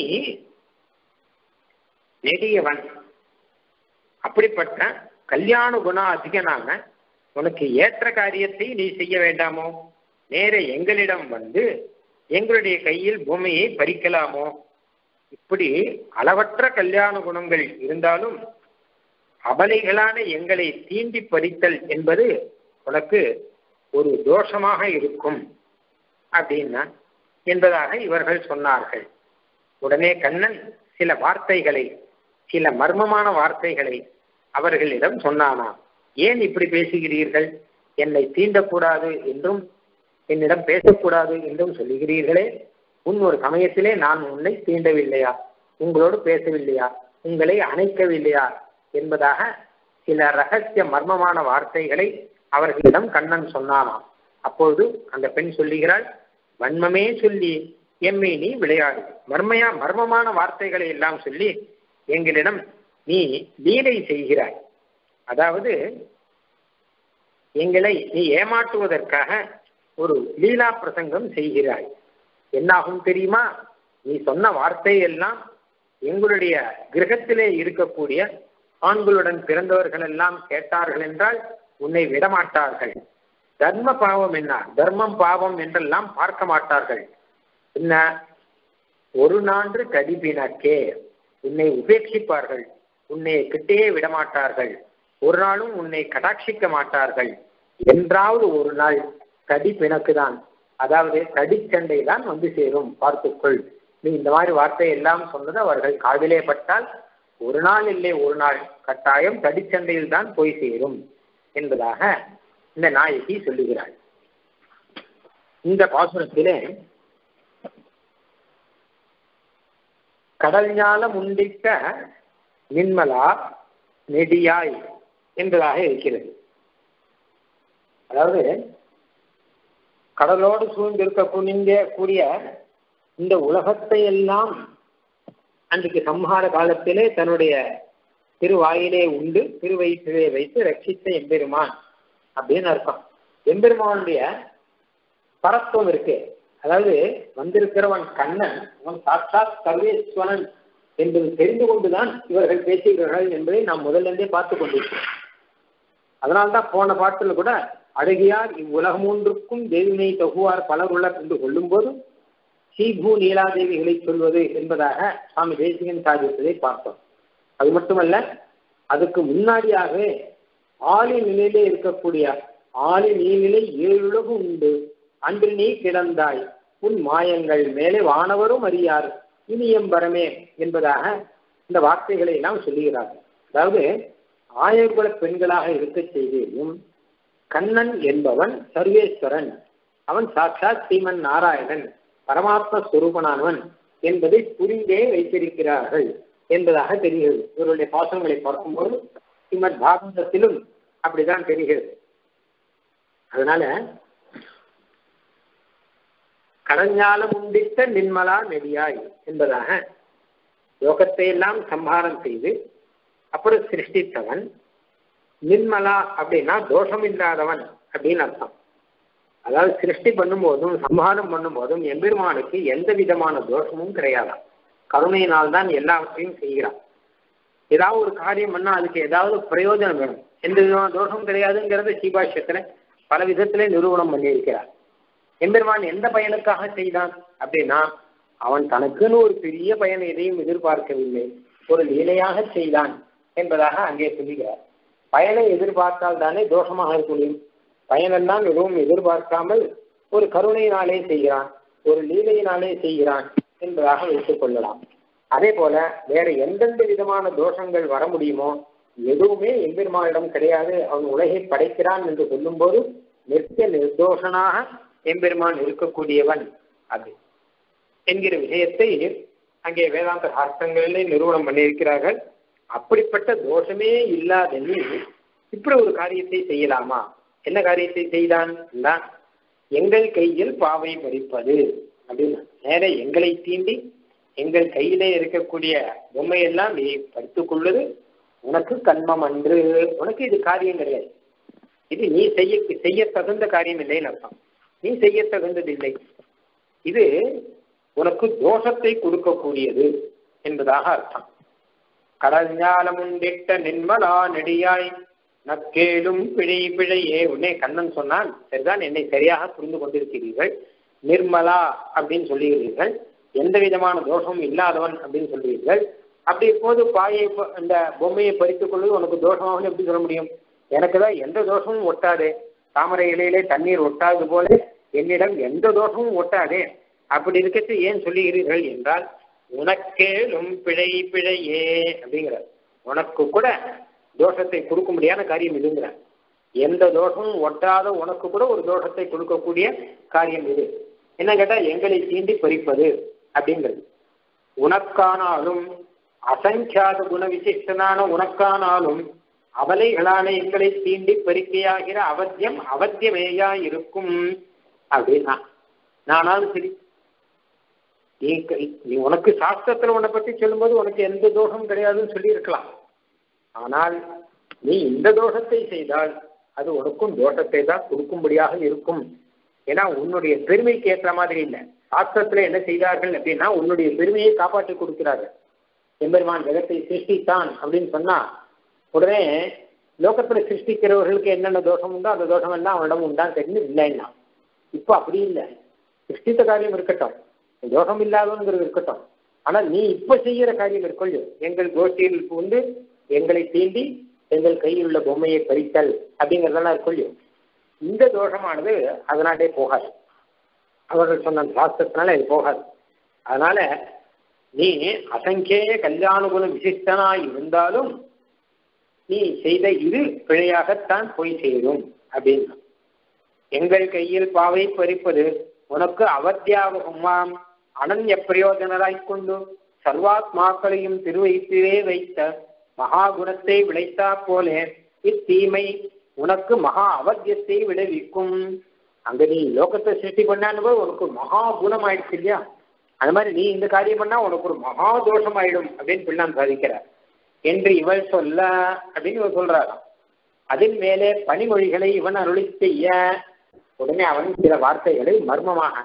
நெடியவன் அப்படிப்பட்ட கல்யாண குணம் அதிகனான உனக்கு ஏற்ற காரியத்தை நீ செய்ய வேண்டாமோ நேர எங்களிடம் வந்து எங்களுடைய கையில் பூமியை பறிக்கலாமோ இப்படி அளவற்ற கல்யாண குணங்கள் இருந்தாலும் அபலைகளான எங்களை தீண்டி பறித்தல் என்பது உனக்கு ஒரு தோஷமாக இருக்கும் அப்படின்னா என்பதாக இவர்கள் சொன்னார்கள் உடனே கண்ணன் சில வார்த்தைகளை சில மர்மமான வார்த்தைகளை அவர்களிடம் சொன்னானாம் ஏன் இப்படி பேசுகிறீர்கள் என்னை தீண்டக்கூடாது என்றும் என்னிடம் பேசக்கூடாது என்றும் சொல்லுகிறீர்களே உன் ஒரு சமயத்திலே நான் உன்னை தீண்டவில்லையா உங்களோடு பேசவில்லையா உங்களை அணைக்கவில்லையா என்பதாக சில ரகசிய மர்மமான வார்த்தைகளை அவர்களிடம் கண்ணன் சொன்னானாம் அப்பொழுது அந்த பெண் சொல்லுகிறாள் வன்மமே சொல்லி எம்மை நீ விளையாடு மர்மையா மர்மமான வார்த்தைகளை எல்லாம் சொல்லி எங்களிடம் நீ லீலை செய்கிறாய் அதாவது எங்களை நீ ஏமாற்றுவதற்காக ஒரு லீலா பிரசங்கம் செய்கிறாய் என்னாகும் தெரியுமா நீ சொன்ன வார்த்தை எல்லாம் எங்களுடைய கிரகத்திலே இருக்கக்கூடிய ஆண்களுடன் பிறந்தவர்கள் எல்லாம் கேட்டார்கள் என்றால் உன்னை விடமாட்டார்கள் தர்ம பாவம் என்ன தர்மம் பாவம் என்றெல்லாம் பார்க்க மாட்டார்கள் என்ன ஒரு நான்று கடிபினக்கே உன்னை உபேட்சிப்பார்கள் உன்னை கிட்டே விடமாட்டார்கள் ஒரு நாளும் உன்னை கடாட்சிக்க மாட்டார்கள் என்றாவது ஒரு நாள் கடி பிணக்கு தான் அதாவது கடிச்சண்டை தான் வந்து சேரும் பார்த்துக்கொள் நீ இந்த மாதிரி வார்த்தை எல்லாம் சொன்னது அவர்கள் காதிலே பட்டால் ஒரு நாள் இல்லை ஒரு நாள் கட்டாயம் கடிச்சண்டையில் தான் போய் சேரும் என்பதாக இந்த நாயகி சொல்லுகிறாள் இந்த பாசுரத்திலே கடல் ஞாலம் உண்டிக்க நின்மலா நெடியாய் என்பதாக இருக்கிறது அதாவது கடலோடு சூழ்ந்திருக்க கூடிய இந்த உலகத்தை எல்லாம் அன்றைக்கு சம்ஹார காலத்திலே தன்னுடைய திருவாயிலே உண்டு திருவயிற்றிலே வைத்து ரட்சித்த எம்பெருமான் அப்படின்னு அர்த்தம் எம்பெருமானுடைய பரத்துவம் இருக்கு அதாவது வந்திருக்கிறவன் கண்ணன் அவன் சாட்சாத் சர்வேஸ்வரன் என்பது தெரிந்து கொண்டுதான் இவர்கள் பேசுகிறார்கள் என்பதை நாம் முதல்ல இருந்தே பார்த்து கொண்டிருக்கிறோம் அதனால்தான் போன பாட்டில் கூட அழகியார் இவ்வுலகமூன்றுக்கும் தேவினை தொகுவார் பலர் உள்ளர் என்று சொல்லும் போது ஸ்ரீபூ நீலாதேவிகளை சொல்வது என்பதாக சுவாமி தேசிகன் சாதித்ததை பார்த்தோம் அது மட்டுமல்ல அதுக்கு முன்னாடியாகவே ஆளி நிலையிலே இருக்கக்கூடிய ஆளி நீநிலை ஏழுலகு உண்டு அன்று நீ கிடந்தாய் உன் மாயங்கள் மேலே வானவரும் அறியார் இனியம் வரமே என்பதாக இந்த வார்த்தைகளை எல்லாம் சொல்லுகிறார்கள் அதாவது ஆயர்குல பெண்களாக இருக்க செய்தியும் கண்ணன் என்பவன் சர்வேஸ்வரன் அவன் சாட்சாத் ஸ்ரீமன் நாராயணன் பரமாத்ம ஸ்வரூபனானவன் என்பதை புரிந்தே வைத்திருக்கிறார்கள் என்பதாக தெரிகிறது இவருடைய பாசங்களை பார்க்கும்போது ஸ்ரீமத் பாகவதத்திலும் அப்படிதான் தெரிகிறது அதனால கடஞ்சாலம் உண்டித்த நின்மலா நெடியாய் என்பதாக யோகத்தை எல்லாம் சம்ஹாரம் செய்து அப்புறம் சிருஷ்டித்தவன் நிர்மலா அப்படின்னா தோஷம் இல்லாதவன் அப்படின்னு அர்த்தம் அதாவது சிருஷ்டி பண்ணும்போதும் சம்ஹாரம் பண்ணும்போதும் எம்பெருமானுக்கு எந்த விதமான தோஷமும் கிடையாதாம் கருணையினால் தான் எல்லாவற்றையும் செய்கிறான் ஏதாவது ஒரு காரியம் பண்ணா அதுக்கு ஏதாவது பிரயோஜனம் வேணும் எந்த விதமான தோஷமும் கிடையாதுங்கிறத சீபாஷ்யத்துல பல விதத்திலே நிரூபணம் பண்ணியிருக்கிறார் எம்பெருமான் எந்த பயனுக்காக செய்தான் அப்படின்னா அவன் தனக்குன்னு ஒரு பெரிய பயன் எதையும் எதிர்பார்க்கவில்லை ஒரு லீலையாக செய்தான் என்பதாக அங்கே சொல்லுகிறார் பயனை எதிர்பார்த்தால் தானே தோஷமாக இருக்க முடியும் பயனெல்லாம் எதுவும் எதிர்பார்க்காமல் ஒரு கருணையினாலே செய்கிறான் ஒரு லீலையினாலே செய்கிறான் என்பதாக வைத்துக் கொள்ளலாம் அதே போல வேற எந்தெந்த விதமான தோஷங்கள் வர முடியுமோ எதுவுமே எம்பெருமானிடம் கிடையாது அவன் உலகை படைக்கிறான் என்று சொல்லும்போது நித்திய நிர்தோஷனாக எம்பெருமான் இருக்கக்கூடியவன் அது என்கிற விஷயத்தை அங்கே வேதாந்த சாஸ்திரங்களிலே நிறுவனம் பண்ணியிருக்கிறார்கள் அப்படிப்பட்ட தோஷமே இல்லாத நீ இப்படி ஒரு காரியத்தை செய்யலாமா என்ன காரியத்தை செய்தான் எங்கள் கையில் பாவை பறிப்பது அப்படின்னு நேர எங்களை தீண்டி எங்கள் கையிலே இருக்கக்கூடிய பொம்மையெல்லாம் நீ பறித்துக் கொள்வது உனக்கு கண்மம் அன்று உனக்கு இது காரியம் கிடையாது இது நீ செய்ய செய்ய தகுந்த காரியம் இல்லைன்னு அர்த்தம் நீ செய்ய தகுந்ததில்லை இது உனக்கு தோஷத்தை கொடுக்கக்கூடியது என்பதாக அர்த்தம் கடஞ்சாலமுண்டிட்ட நின்மலா நெடியாய் நக்கேலும் பிழை பிழையே உடனே கண்ணன் சொன்னான் சரிதான் என்னை சரியாக புரிந்து கொண்டிருக்கிறீர்கள் நிர்மலா அப்படின்னு சொல்லுகிறீர்கள் எந்த விதமான தோஷமும் இல்லாதவன் அப்படின்னு சொல்றீர்கள் அப்படி இப்போது பாயை இந்த பொம்மையை பறித்துக் கொள்வது உனக்கு தோஷமாக எப்படி சொல்ல முடியும் எனக்கு தான் எந்த தோஷமும் ஒட்டாது தாமரை இலையிலே தண்ணீர் ஒட்டாது போல என்னிடம் எந்த தோஷமும் ஒட்டாதே அப்படி இருக்கச்சு ஏன் சொல்லுகிறீர்கள் என்றால் உனக்கேலும் பிழை பிழையே அப்படிங்கிறார் உனக்கு கூட தோஷத்தை கொடுக்க முடியாத காரியம் இதுங்கிறார் எந்த தோஷமும் ஒட்டாத உனக்கு கூட ஒரு தோஷத்தை கொடுக்கக்கூடிய காரியம் இது என்ன கேட்டா எங்களை தீண்டி பறிப்பது அப்படிங்கிறது உனக்கானாலும் அசங்கியாத குண விசிஷ்டனான உனக்கானாலும் அவலைகளான எங்களை தீண்டி பறிக்கையாகிற அவத்தியம் அவத்தியமேயா இருக்கும் அப்படின்னா நானாலும் சரி நீ நீ உனக்கு சாஸ்திரத்துல உன்னை பத்தி சொல்லும்போது உனக்கு எந்த தோஷமும் கிடையாதுன்னு சொல்லி இருக்கலாம் ஆனால் நீ இந்த தோஷத்தை செய்தால் அது உனக்கும் தோஷத்தை தான் கொடுக்கும்படியாக இருக்கும் ஏன்னா உன்னுடைய பெருமைக்கு ஏற்ற மாதிரி இல்லை சாஸ்திரத்துல என்ன செய்தார்கள் அப்படின்னா உன்னுடைய பெருமையை காப்பாற்றி கொடுக்கிறார்கள் எம்பெருமான் ஜெகத்தை சிருஷ்டித்தான் அப்படின்னு சொன்னா உடனே லோகத்துல சிருஷ்டிக்கிறவர்களுக்கு என்னென்ன தோஷம் உண்டோ அந்த தோஷம் எல்லாம் அவனிடம் உண்டான்னு தெரிஞ்சு இல்லைன்னா இப்போ அப்படி இல்லை சிருஷ்டித்த காரியம் இருக்கட்டும் தோஷம் இல்லாதவங்கிறது இருக்கட்டும் ஆனா நீ இப்ப செய்யற காரியம் இருக்கொள்ளு எங்கள் கோஷ்டியில் வந்து எங்களை தீண்டி எங்கள் கையில் உள்ள பொம்மையை பறித்தல் அப்படிங்கிறதெல்லாம் இருக்கொள்ளு இந்த தோஷமானது அதனாலே போகாது அவர்கள் சொன்ன சாஸ்திரத்தினால இது போகாது அதனால நீ அசங்கேய கல்யாணுகுண விசிஷ்டனாய் இருந்தாலும் நீ செய்த இது பிழையாகத்தான் போய் சேரும் அப்படின்னு எங்கள் கையில் பாவை பறிப்பது உனக்கு அவத்தியாவகமாம் அனன்ய பிரயோஜனராய்க் கொண்டு சர்வாத்மாக்களையும் திருவயிற்றிலே வைத்த மகாகுணத்தை விளைத்தா போலே இத்தீமை உனக்கு மகா அவத்தியத்தை விளைவிக்கும் அங்க நீ லோகத்தை சிருஷ்டி பண்ணான்னு உனக்கு மகா குணம் ஆயிடுச்சு இல்லையா அது மாதிரி நீ இந்த காரியம் பண்ணா உனக்கு ஒரு மகா தோஷம் ஆயிடும் அப்படின்னு பிள்ளான் சாதிக்கிறார் என்று இவள் சொல்ல அப்படின்னு இவன் சொல்றாராம் அதன் மேலே பனிமொழிகளை இவன் அருளி செய்ய உடனே அவன் சில வார்த்தைகளை மர்மமாக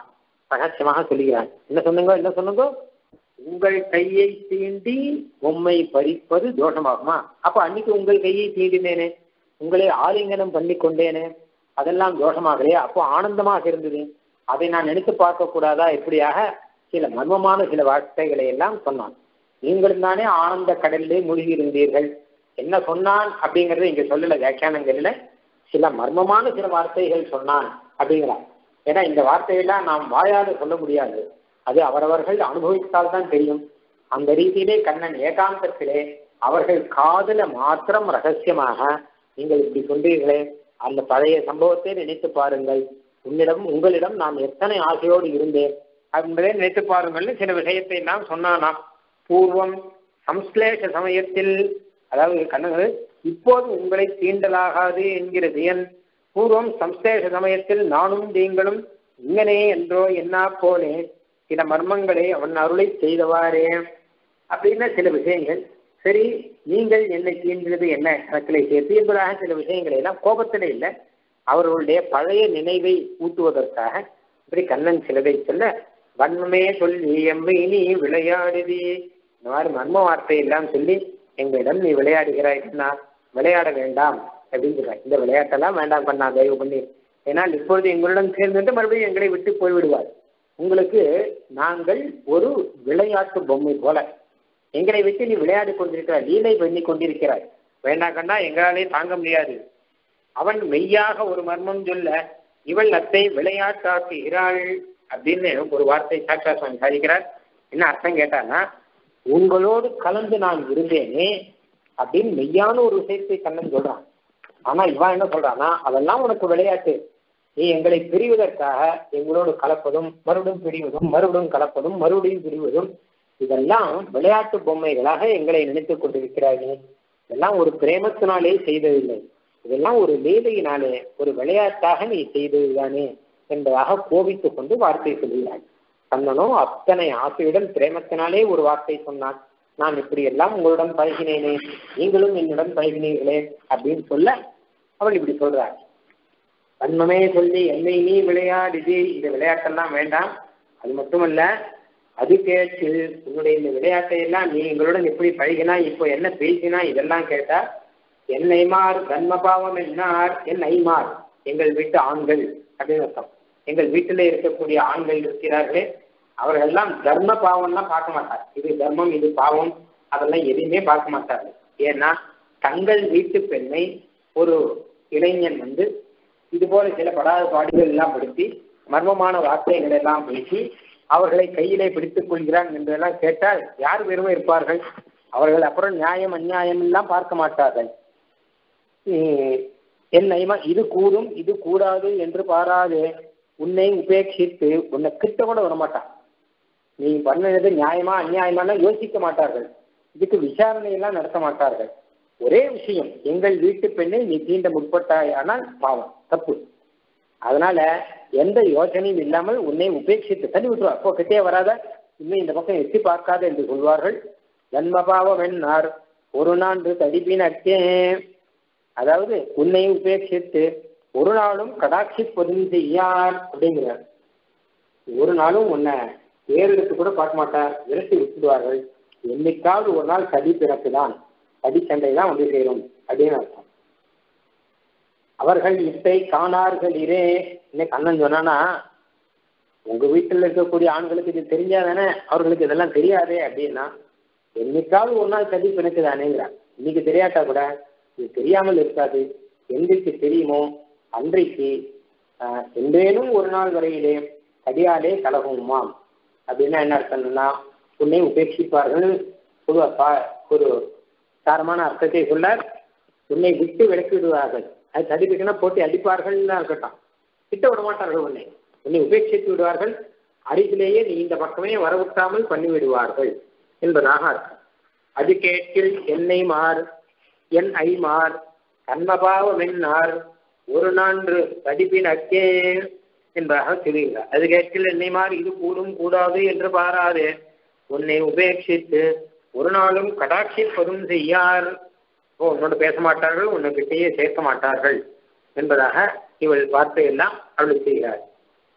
ரகசியமாக சொல்லுகிறான் என்ன சொன்னீங்க என்ன சொன்னீங்க உங்கள் கையை தீண்டி பொம்மை பறிப்பது தோஷமாகுமா அப்ப அன்னைக்கு உங்கள் கையை தீண்டினேனே உங்களை ஆலிங்கனம் பண்ணி கொண்டேனே அதெல்லாம் தோஷமாகலையே அப்போ ஆனந்தமாக இருந்தது அதை நான் நினைத்து பார்க்க கூடாதா இப்படியாக சில மர்மமான சில வார்த்தைகளை எல்லாம் சொன்னான் நீங்களும் தானே ஆனந்த கடலிலே மூழ்கி இருந்தீர்கள் என்ன சொன்னான் அப்படிங்கறத இங்க சொல்லல வியாக்கியானங்கள்ல சில மர்மமான சில வார்த்தைகள் சொன்னான் அப்படிங்கிறான் ஏன்னா இந்த வார்த்தையெல்லாம் நாம் வாயால சொல்ல முடியாது அது அவரவர்கள் அனுபவித்தால் தான் தெரியும் அந்த ரீதியிலே கண்ணன் ஏகாந்தத்திலே அவர்கள் காதல மாத்திரம் ரகசியமாக நீங்கள் இப்படி சொல்றீர்களே அந்த பழைய சம்பவத்தை நினைத்து பாருங்கள் உன்னிடம் உங்களிடம் நான் எத்தனை ஆசையோடு இருந்தேன் என்பதை நினைத்து பாருங்கள்னு சில விஷயத்தை எல்லாம் சொன்னானாம் பூர்வம் சம்ஸ்லேஷ சமயத்தில் அதாவது கண்ணு இப்போது உங்களை தீண்டலாகாது என்கிற தியன் பூர்வம் சம்ஸ்லேஷ சமயத்தில் நானும் நீங்களும் இங்கனே என்றோ என்ன போலே சில மர்மங்களை அவன் அருளை செய்தவாறே அப்படின்னா சில விஷயங்கள் சரி நீங்கள் என்னை தீண்டினது என்ன கணக்கிலே சேர்த்து என்பதாக சில விஷயங்களை எல்லாம் கோபத்தில் இல்லை அவர்களுடைய பழைய நினைவை ஊட்டுவதற்காக இப்படி கண்ணன் சிலதை சொல்ல வன்மமே சொல்லி எம்மை நீ விளையாடுதி இந்த மாதிரி மர்ம வார்த்தை எல்லாம் சொல்லி எங்களிடம் நீ விளையாடுகிறாய் நான் விளையாட வேண்டாம் அப்படின்னு சொல்றாய் இந்த விளையாட்டெல்லாம் வேண்டாம் பண்ணா தயவு பண்ணி ஏன்னால் இப்பொழுது எங்களுடன் சேர்ந்துட்டு மறுபடியும் எங்களை விட்டு போய்விடுவார் உங்களுக்கு நாங்கள் ஒரு விளையாட்டு பொம்மை போல எங்களை விட்டு நீ விளையாடி கொண்டிருக்கிறாய் லீலை பண்ணி கொண்டிருக்கிறாய் வேண்டாம் கண்ணா எங்களாலே தாங்க முடியாது அவன் மெய்யாக ஒரு மர்மம் சொல்ல இவள் அத்தை விளையாட்டாக்குகிறாள் அப்படின்னு ஒரு வார்த்தை சாட்சா சுவாமி சாதிக்கிறார் என்ன அர்த்தம் கேட்டானா உங்களோடு கலந்து நான் இருந்தேனே அப்படின்னு மெய்யான ஒரு விஷயத்தை கண்ணன் சொல்றான் ஆனா இவன் என்ன சொல்றானா அதெல்லாம் உனக்கு விளையாட்டு நீ எங்களை பிரிவதற்காக எங்களோடு கலப்பதும் மறுபடியும் பிரிவதும் மறுபடியும் கலப்பதும் மறுபடியும் பிரிவதும் இதெல்லாம் விளையாட்டு பொம்மைகளாக எங்களை நினைத்துக் கொண்டிருக்கிறார்கள் இதெல்லாம் ஒரு பிரேமத்தினாலே செய்ததில்லை இதெல்லாம் ஒரு லீலையினாலே ஒரு விளையாட்டாக நீ செய்ததுதானே என்பதாக கோபித்துக் கொண்டு வார்த்தை சொல்கிறாள் கண்ணனோ அத்தனை ஆசையுடன் பிரேமத்தினாலே ஒரு வார்த்தை சொன்னான் நான் இப்படி எல்லாம் உங்களுடன் பழகினேனே நீங்களும் என்னுடன் பழகினீர்களே அப்படின்னு சொல்ல அவள் இப்படி சொல்றாள் வன்மமே சொல்லி என்னை நீ விளையாடுது இந்த விளையாட்டெல்லாம் வேண்டாம் அது மட்டுமல்ல அது கேட்டு உன்னுடைய இந்த விளையாட்டை எல்லாம் நீ எங்களுடன் எப்படி பழகினா இப்போ என்ன பேசினா இதெல்லாம் கேட்டா என் ஐமார் தன்மபாவம் என்னார் என் ஐமார் எங்கள் வீட்டு ஆண்கள் அப்படின்னு அர்த்தம் எங்கள் வீட்டில் இருக்கக்கூடிய ஆண்கள் இருக்கிறார்களே அவர்கள் எல்லாம் தர்ம பாவம்லாம் பார்க்க மாட்டார் இது தர்மம் இது பாவம் அதெல்லாம் எதையுமே பார்க்க மாட்டார்கள் ஏன்னா தங்கள் வீட்டு பெண்ணை ஒரு இளைஞன் வந்து இது போல சில படாத பாடுகள் எல்லாம் படுத்தி மர்மமான வார்த்தைகள் எல்லாம் பேசி அவர்களை கையிலே பிடித்துக் கொள்கிறான் என்றெல்லாம் கேட்டால் யார் வெறுமை இருப்பார்கள் அவர்கள் அப்புறம் நியாயம் அநியாயம் எல்லாம் பார்க்க மாட்டார்கள் என் நயமா இது கூடும் இது கூடாது என்று பாராது உன்னை உபேட்சித்து உன்னை கிட்ட கூட விடமாட்டான் நீ பண்ணது நியாயமா அநியாயமான யோசிக்க மாட்டார்கள் இதுக்கு விசாரணை எல்லாம் நடத்த மாட்டார்கள் ஒரே விஷயம் எங்கள் வீட்டு பெண்ணை நீ தீண்ட முற்பட்டாயானால் பாவம் தப்பு அதனால எந்த யோசனையும் இல்லாமல் உன்னை உபேட்சித்து தள்ளி விட்டுருவா அப்போ கிட்டே வராத இன்னும் இந்த பக்கம் எட்டி பார்க்காத என்று சொல்வார்கள் ஜன்மபாவம் என்னார் ஒரு நான்கு தடிப்பினக்கே அதாவது உன்னை உபேட்சித்து ஒரு நாளும் கடாட்சிப்பதும் செய்யார் அப்படிங்கிறார் ஒரு நாளும் உன்னை ஏறெடுத்து கூட பார்க்க மாட்டார் விரட்டி விட்டுடுவார்கள் என்னைக்காவது ஒரு நாள் சதி பிறக்குதான் சதி சண்டை தான் வந்து சேரும் அப்படின்னு அர்த்தம் அவர்கள் இத்தை காணார்கள் இரே இன்னைக்கு அண்ணன் சொன்னானா உங்க வீட்டில் இருக்கக்கூடிய ஆண்களுக்கு இது தெரிஞ்சா தானே அவர்களுக்கு இதெல்லாம் தெரியாதே அப்படின்னா என்னைக்காவது ஒரு நாள் சதி பிறக்குதானேங்கிறான் இன்னைக்கு தெரியாட்டா கூட இது தெரியாமல் இருக்காது என்றைக்கு தெரியுமோ அன்றைக்கு என்றேனும் ஒரு நாள் வரையிலே கடியாலே கலகுமாம் அப்படின்னா என்ன அர்த்தம்னா உன்னை உபேட்சிப்பார்கள் ஒரு ஒரு சாரமான அர்த்தத்தை சொல்ல உன்னை விட்டு விலக்கி விடுவார்கள் அது தடிப்பிக்கனா போட்டு அடிப்பார்கள் இருக்கட்டும் கிட்ட விட மாட்டார்கள் உன்னை உன்னை உபேட்சித்து விடுவார்கள் அருகிலேயே நீ இந்த பக்கமே வரவிட்டாமல் பண்ணி விடுவார்கள் என்பதாக அர்த்தம் அது கேட்கில் என்னை மார் என் ஐமார் கண்மபாவம் என்னார் ஒரு நான்கு தடிப்பின் அக்கே என்பதாக சொல்லுகிறார் அது கேட்கில் என்னை மாறி இது கூடும் கூடாது என்று பாராது உன்னை உபேட்சித்து ஒரு நாளும் கடாட்சிப்பதும் செய்யார் ஓ உன்னோடு பேச மாட்டார்கள் உன்னை கிட்டேயே சேர்க்க மாட்டார்கள் என்பதாக இவள் வார்த்தையெல்லாம் அருள் செய்கிறார்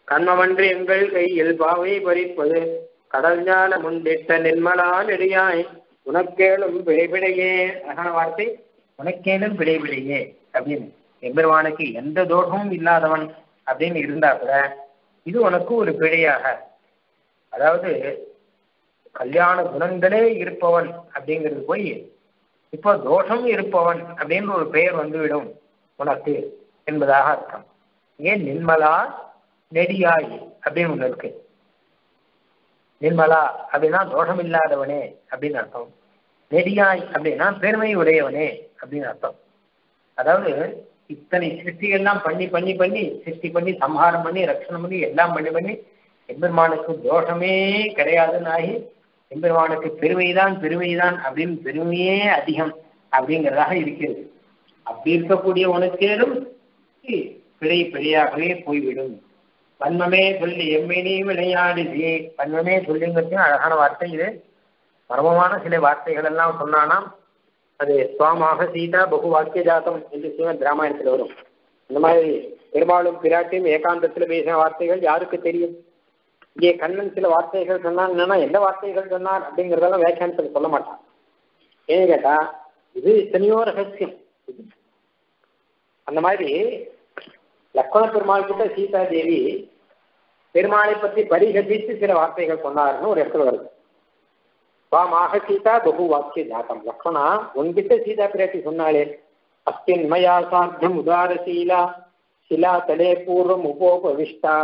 கண்மமன்று எங்கள் கையில் பாவை பறிப்பது கடல் ஞான முந்திட்ட நிர்மலா நெடியாய் உனக்கேளும் பிழைபிழையே அழகான வார்த்தை உனக்கேளும் பிழைபிழையே அப்படின்னு எம்பெருமானுக்கு எந்த தோஷமும் இல்லாதவன் அப்படின்னு இருந்தா கூட இது உனக்கு ஒரு பிழையாக அதாவது கல்யாண குணங்களே இருப்பவன் அப்படிங்கிறது போய் இப்போ தோஷம் இருப்பவன் அப்படின்னு ஒரு பெயர் வந்துவிடும் உனக்கு என்பதாக அர்த்தம் ஏன் நிர்மலா நெடியாய் அப்படின்னு ஒன்று இருக்கு நிர்மலா அப்படின்னா தோஷம் இல்லாதவனே அப்படின்னு அர்த்தம் நெடியாய் அப்படின்னா பெருமை உடையவனே அப்படின்னு அர்த்தம் அதாவது இத்தனை சிருஷ்டிகள்லாம் பண்ணி பண்ணி பண்ணி சிருஷ்டி பண்ணி சம்ஹாரம் பண்ணி ரட்சணம் பண்ணி எல்லாம் பண்ணி பண்ணி எம்பெருமானுக்கு தோஷமே கிடையாதுன்னு ஆகி எம்பெருமானுக்கு பெருமைதான் பெருமைதான் அப்படின்னு பெருமையே அதிகம் அப்படிங்கிறதாக இருக்கிறது அப்படி இருக்கக்கூடிய உனக்கேடும் பிழை பிழையாகவே போய்விடும் பன்மமே சொல்லி எம்மினி விளையாடுதி பன்மமே சொல்லிங்கிறது அழகான வார்த்தை இது மர்மமான சில வார்த்தைகள் எல்லாம் சொன்னானாம் அது சுவாமாக சீதா பகு வாக்கிய ஜாத்தம் என்று ஸ்ரீமத் ராமாயணத்தில் வரும் இந்த மாதிரி பெரும்பாலும் பிராட்டியும் ஏகாந்தத்தில் பேசின வார்த்தைகள் யாருக்கு தெரியும் இங்கே கண்ணன் சில வார்த்தைகள் சொன்னான் என்னன்னா எந்த வார்த்தைகள் சொன்னார் அப்படிங்கிறதெல்லாம் வியாக்கியானத்தில் சொல்ல மாட்டான் ஏன்னு கேட்டா இது எத்தனையோ ரகசியம் அந்த மாதிரி லக்ஷ்மண பெருமாள் கிட்ட சீதா தேவி பெருமாளை பற்றி பரிகசித்து சில வார்த்தைகள் சொன்னார்னு ஒரு இடத்துல வருது வாமாக சீதா பகு வாக்கிய ஜாத்தம் லக்ஷ்மணா உன்கிட்ட சீதா பிராட்டி சொன்னாலே அஸ்தின் மயா சாத்தியம் உதாரசீலா சிலா தலே பூர்வம் உபோபவிஷ்டா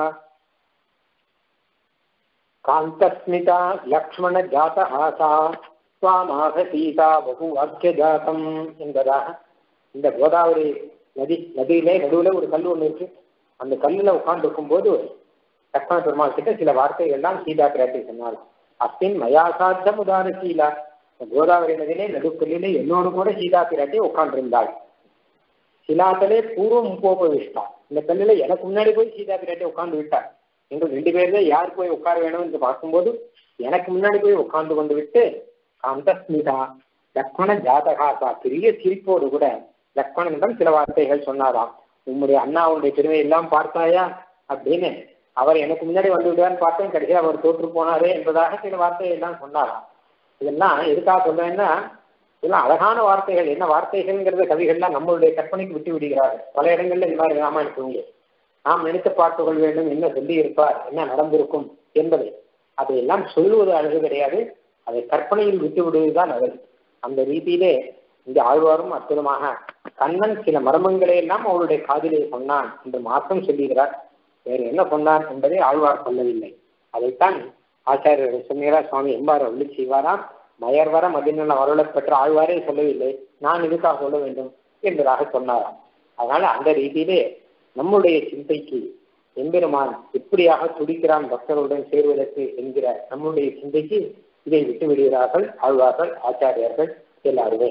காந்தஸ்மிதா லக்ஷ்மண ஜாத ஆசா சுவாமாக சீதா பகு வாக்கிய ஜாத்தம் என்பதாக இந்த கோதாவரி நதி நதியிலே நடுவில் ஒரு கல் ஒன்று இருக்கு அந்த கல்லில் உட்கார்ந்துருக்கும் போது லக்ஷ்மண பெருமாள் கிட்ட சில வார்த்தைகள் எல்லாம் சீதா பிராட்டி சொன்னாள் அஸ்தின் மயாசாத்தம் உதார சீலா கோதாவரி நதியிலே நடுக்கல்லிலே என்னோடு கூட சீதா பிராட்டி உட்கார்ந்திருந்தாள் சிலாத்தலே பூர்வம் உபோபவிஷ்டா இந்த கல்லில் எனக்கு முன்னாடி போய் சீதா பிராட்டி உட்கார்ந்து விட்டார் எங்கள் ரெண்டு பேர்ல யார் போய் உட்கார வேணும் என்று பார்க்கும்போது எனக்கு முன்னாடி போய் உட்கார்ந்து கொண்டு விட்டு காந்தஸ்மிதா லக்ஷ்மண ஜாதகாசா பெரிய சிரிப்போடு கூட லக்ஷ்மணனிடம் சில வார்த்தைகள் சொன்னாராம் உம்முடைய அண்ணாவுடைய பெருமை எல்லாம் பார்த்தாயா அப்படின்னு அவர் எனக்கு முன்னாடி வந்து விடுவான்னு பார்த்தேன் கடைசியாக அவர் தோற்று போனாரே என்பதாக சில வார்த்தைகள் எல்லாம் சொன்னாராம் இதெல்லாம் எதுக்காக சொல்றேன்னா இதெல்லாம் அழகான வார்த்தைகள் என்ன வார்த்தைகள்ங்கிறத கவிகள்லாம் நம்மளுடைய கற்பனைக்கு விட்டு விடுகிறார்கள் பல இடங்கள்ல இந்த மாதிரி ராமாயணம் உண்டு நாம் நினைத்து பார்த்து கொள்ள வேண்டும் என்ன சொல்லி இருப்பார் என்ன நடந்திருக்கும் என்பதை அதையெல்லாம் சொல்லுவது அழகு கிடையாது அதை கற்பனையில் விட்டு விடுவதுதான் அழகு அந்த ரீதியிலே இந்த ஆழ்வாரும் அற்புதமாக கண்ணன் சில மர்மங்களை எல்லாம் அவருடைய காதிலே சொன்னான் என்று மாற்றம் சொல்லுகிறார் வேறு என்ன சொன்னான் என்பதை ஆழ்வார் சொல்லவில்லை அதைத்தான் ஆச்சாரியர்கள் சொன்னீரா சுவாமி எம்பார் அருளி செய்வாராம் மயர் வர மதிநல வரலை பெற்ற ஆழ்வாரே சொல்லவில்லை நான் இதுக்காக சொல்ல வேண்டும் என்பதாக சொன்னாராம் அதனால அந்த ரீதியிலே நம்முடைய சிந்தைக்கு எம்பெருமான் எப்படியாக துடிக்கிறான் பக்தர்களுடன் சேர்வதற்கு என்கிற நம்முடைய சிந்தைக்கு இதை விட்டு விடுகிறார்கள் ஆழ்வார்கள் ஆச்சாரியர்கள் எல்லாருமே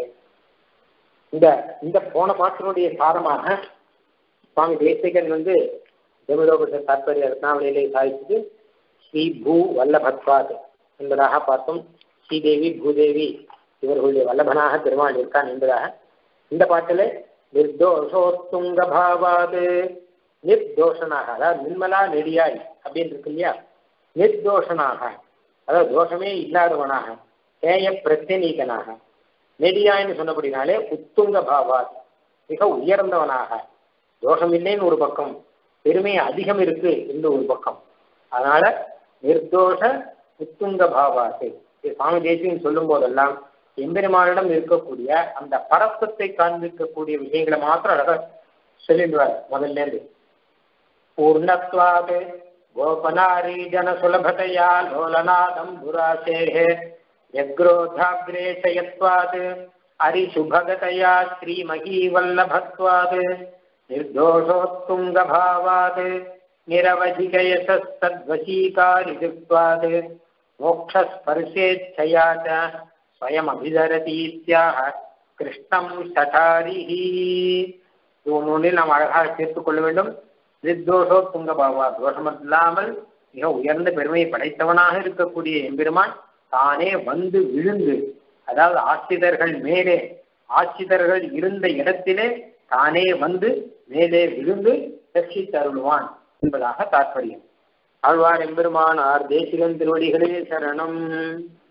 இந்த இந்த போன பாட்டினுடைய சாரமாக சுவாமி தேசிகன் வந்து தேவதோபத தாற்பரிய ரத்னாவளியிலே சாதித்தது ஸ்ரீ பூ வல்லபத்வாத் என்பதாக பார்த்தோம் ஸ்ரீதேவி பூதேவி இவர்களுடைய வல்லபனாக பெருமாள் இருக்கான் என்பதாக இந்த பாட்டில் நிர்தோஷோத்துங்க பாவாது நிர்தோஷனாக அதாவது நிர்மலா நெடியாய் அப்படின்னு இருக்கு இல்லையா நிர்தோஷனாக அதாவது தோஷமே இல்லாதவனாக கேய பிரத்யநீகனாக நெடியாய்னு சொன்னபடினாலே உத்துங்க பாவாத் மிக உயர்ந்தவனாக தோஷம் இல்லைன்னு ஒரு பக்கம் பெருமை அதிகம் இருக்கு என்று ஒரு பக்கம் அதனால நிர்தோஷ உத்துங்க பாவாத்து சுவாமி தேசியம் சொல்லும் போதெல்லாம் எம்பெருமானிடம் இருக்கக்கூடிய அந்த பரப்பத்தை காண்பிக்கக்கூடிய விஷயங்களை மாத்திரம் அழகா சொல்லிடுவார் முதல்ல இருந்து பூர்ணத்வாது கோபனாரி ஜன சுலபதையா லோலநாதம் துராசேஹே யக்ரோதாகிரேஷயத்வாது அரிசுபகதயா ஸ்ரீமகீவல்லபத்வாது निर्दोषोत्तुङ्गभावात् निरवधिकयशस्तद्वशीकारिजुक्त्वात् मोक्षस्पर्शेच्छया च स्वयमभिधरतीत्याह கிருஷ்ணம் சட்டாரிஹி ஒன்றில் நாம் அழகாக சேர்த்துக் கொள்ள வேண்டும் நிர்தோஷோ துங்கபாவா தோஷம் இல்லாமல் மிக உயர்ந்த பெருமையை படைத்தவனாக இருக்கக்கூடிய எம்பெருமான் தானே வந்து விழுந்து அதாவது ஆசிரியர்கள் மேலே ஆசிரியர்கள் இருந்த இடத்திலே தானே வந்து மேலே விழுந்து ரட்சித்து அருள்வான் என்பதாக தாற்பயம் ஆழ்வார் எம்பெருமானார் தேசிகன் திருவடிகளே சரணம்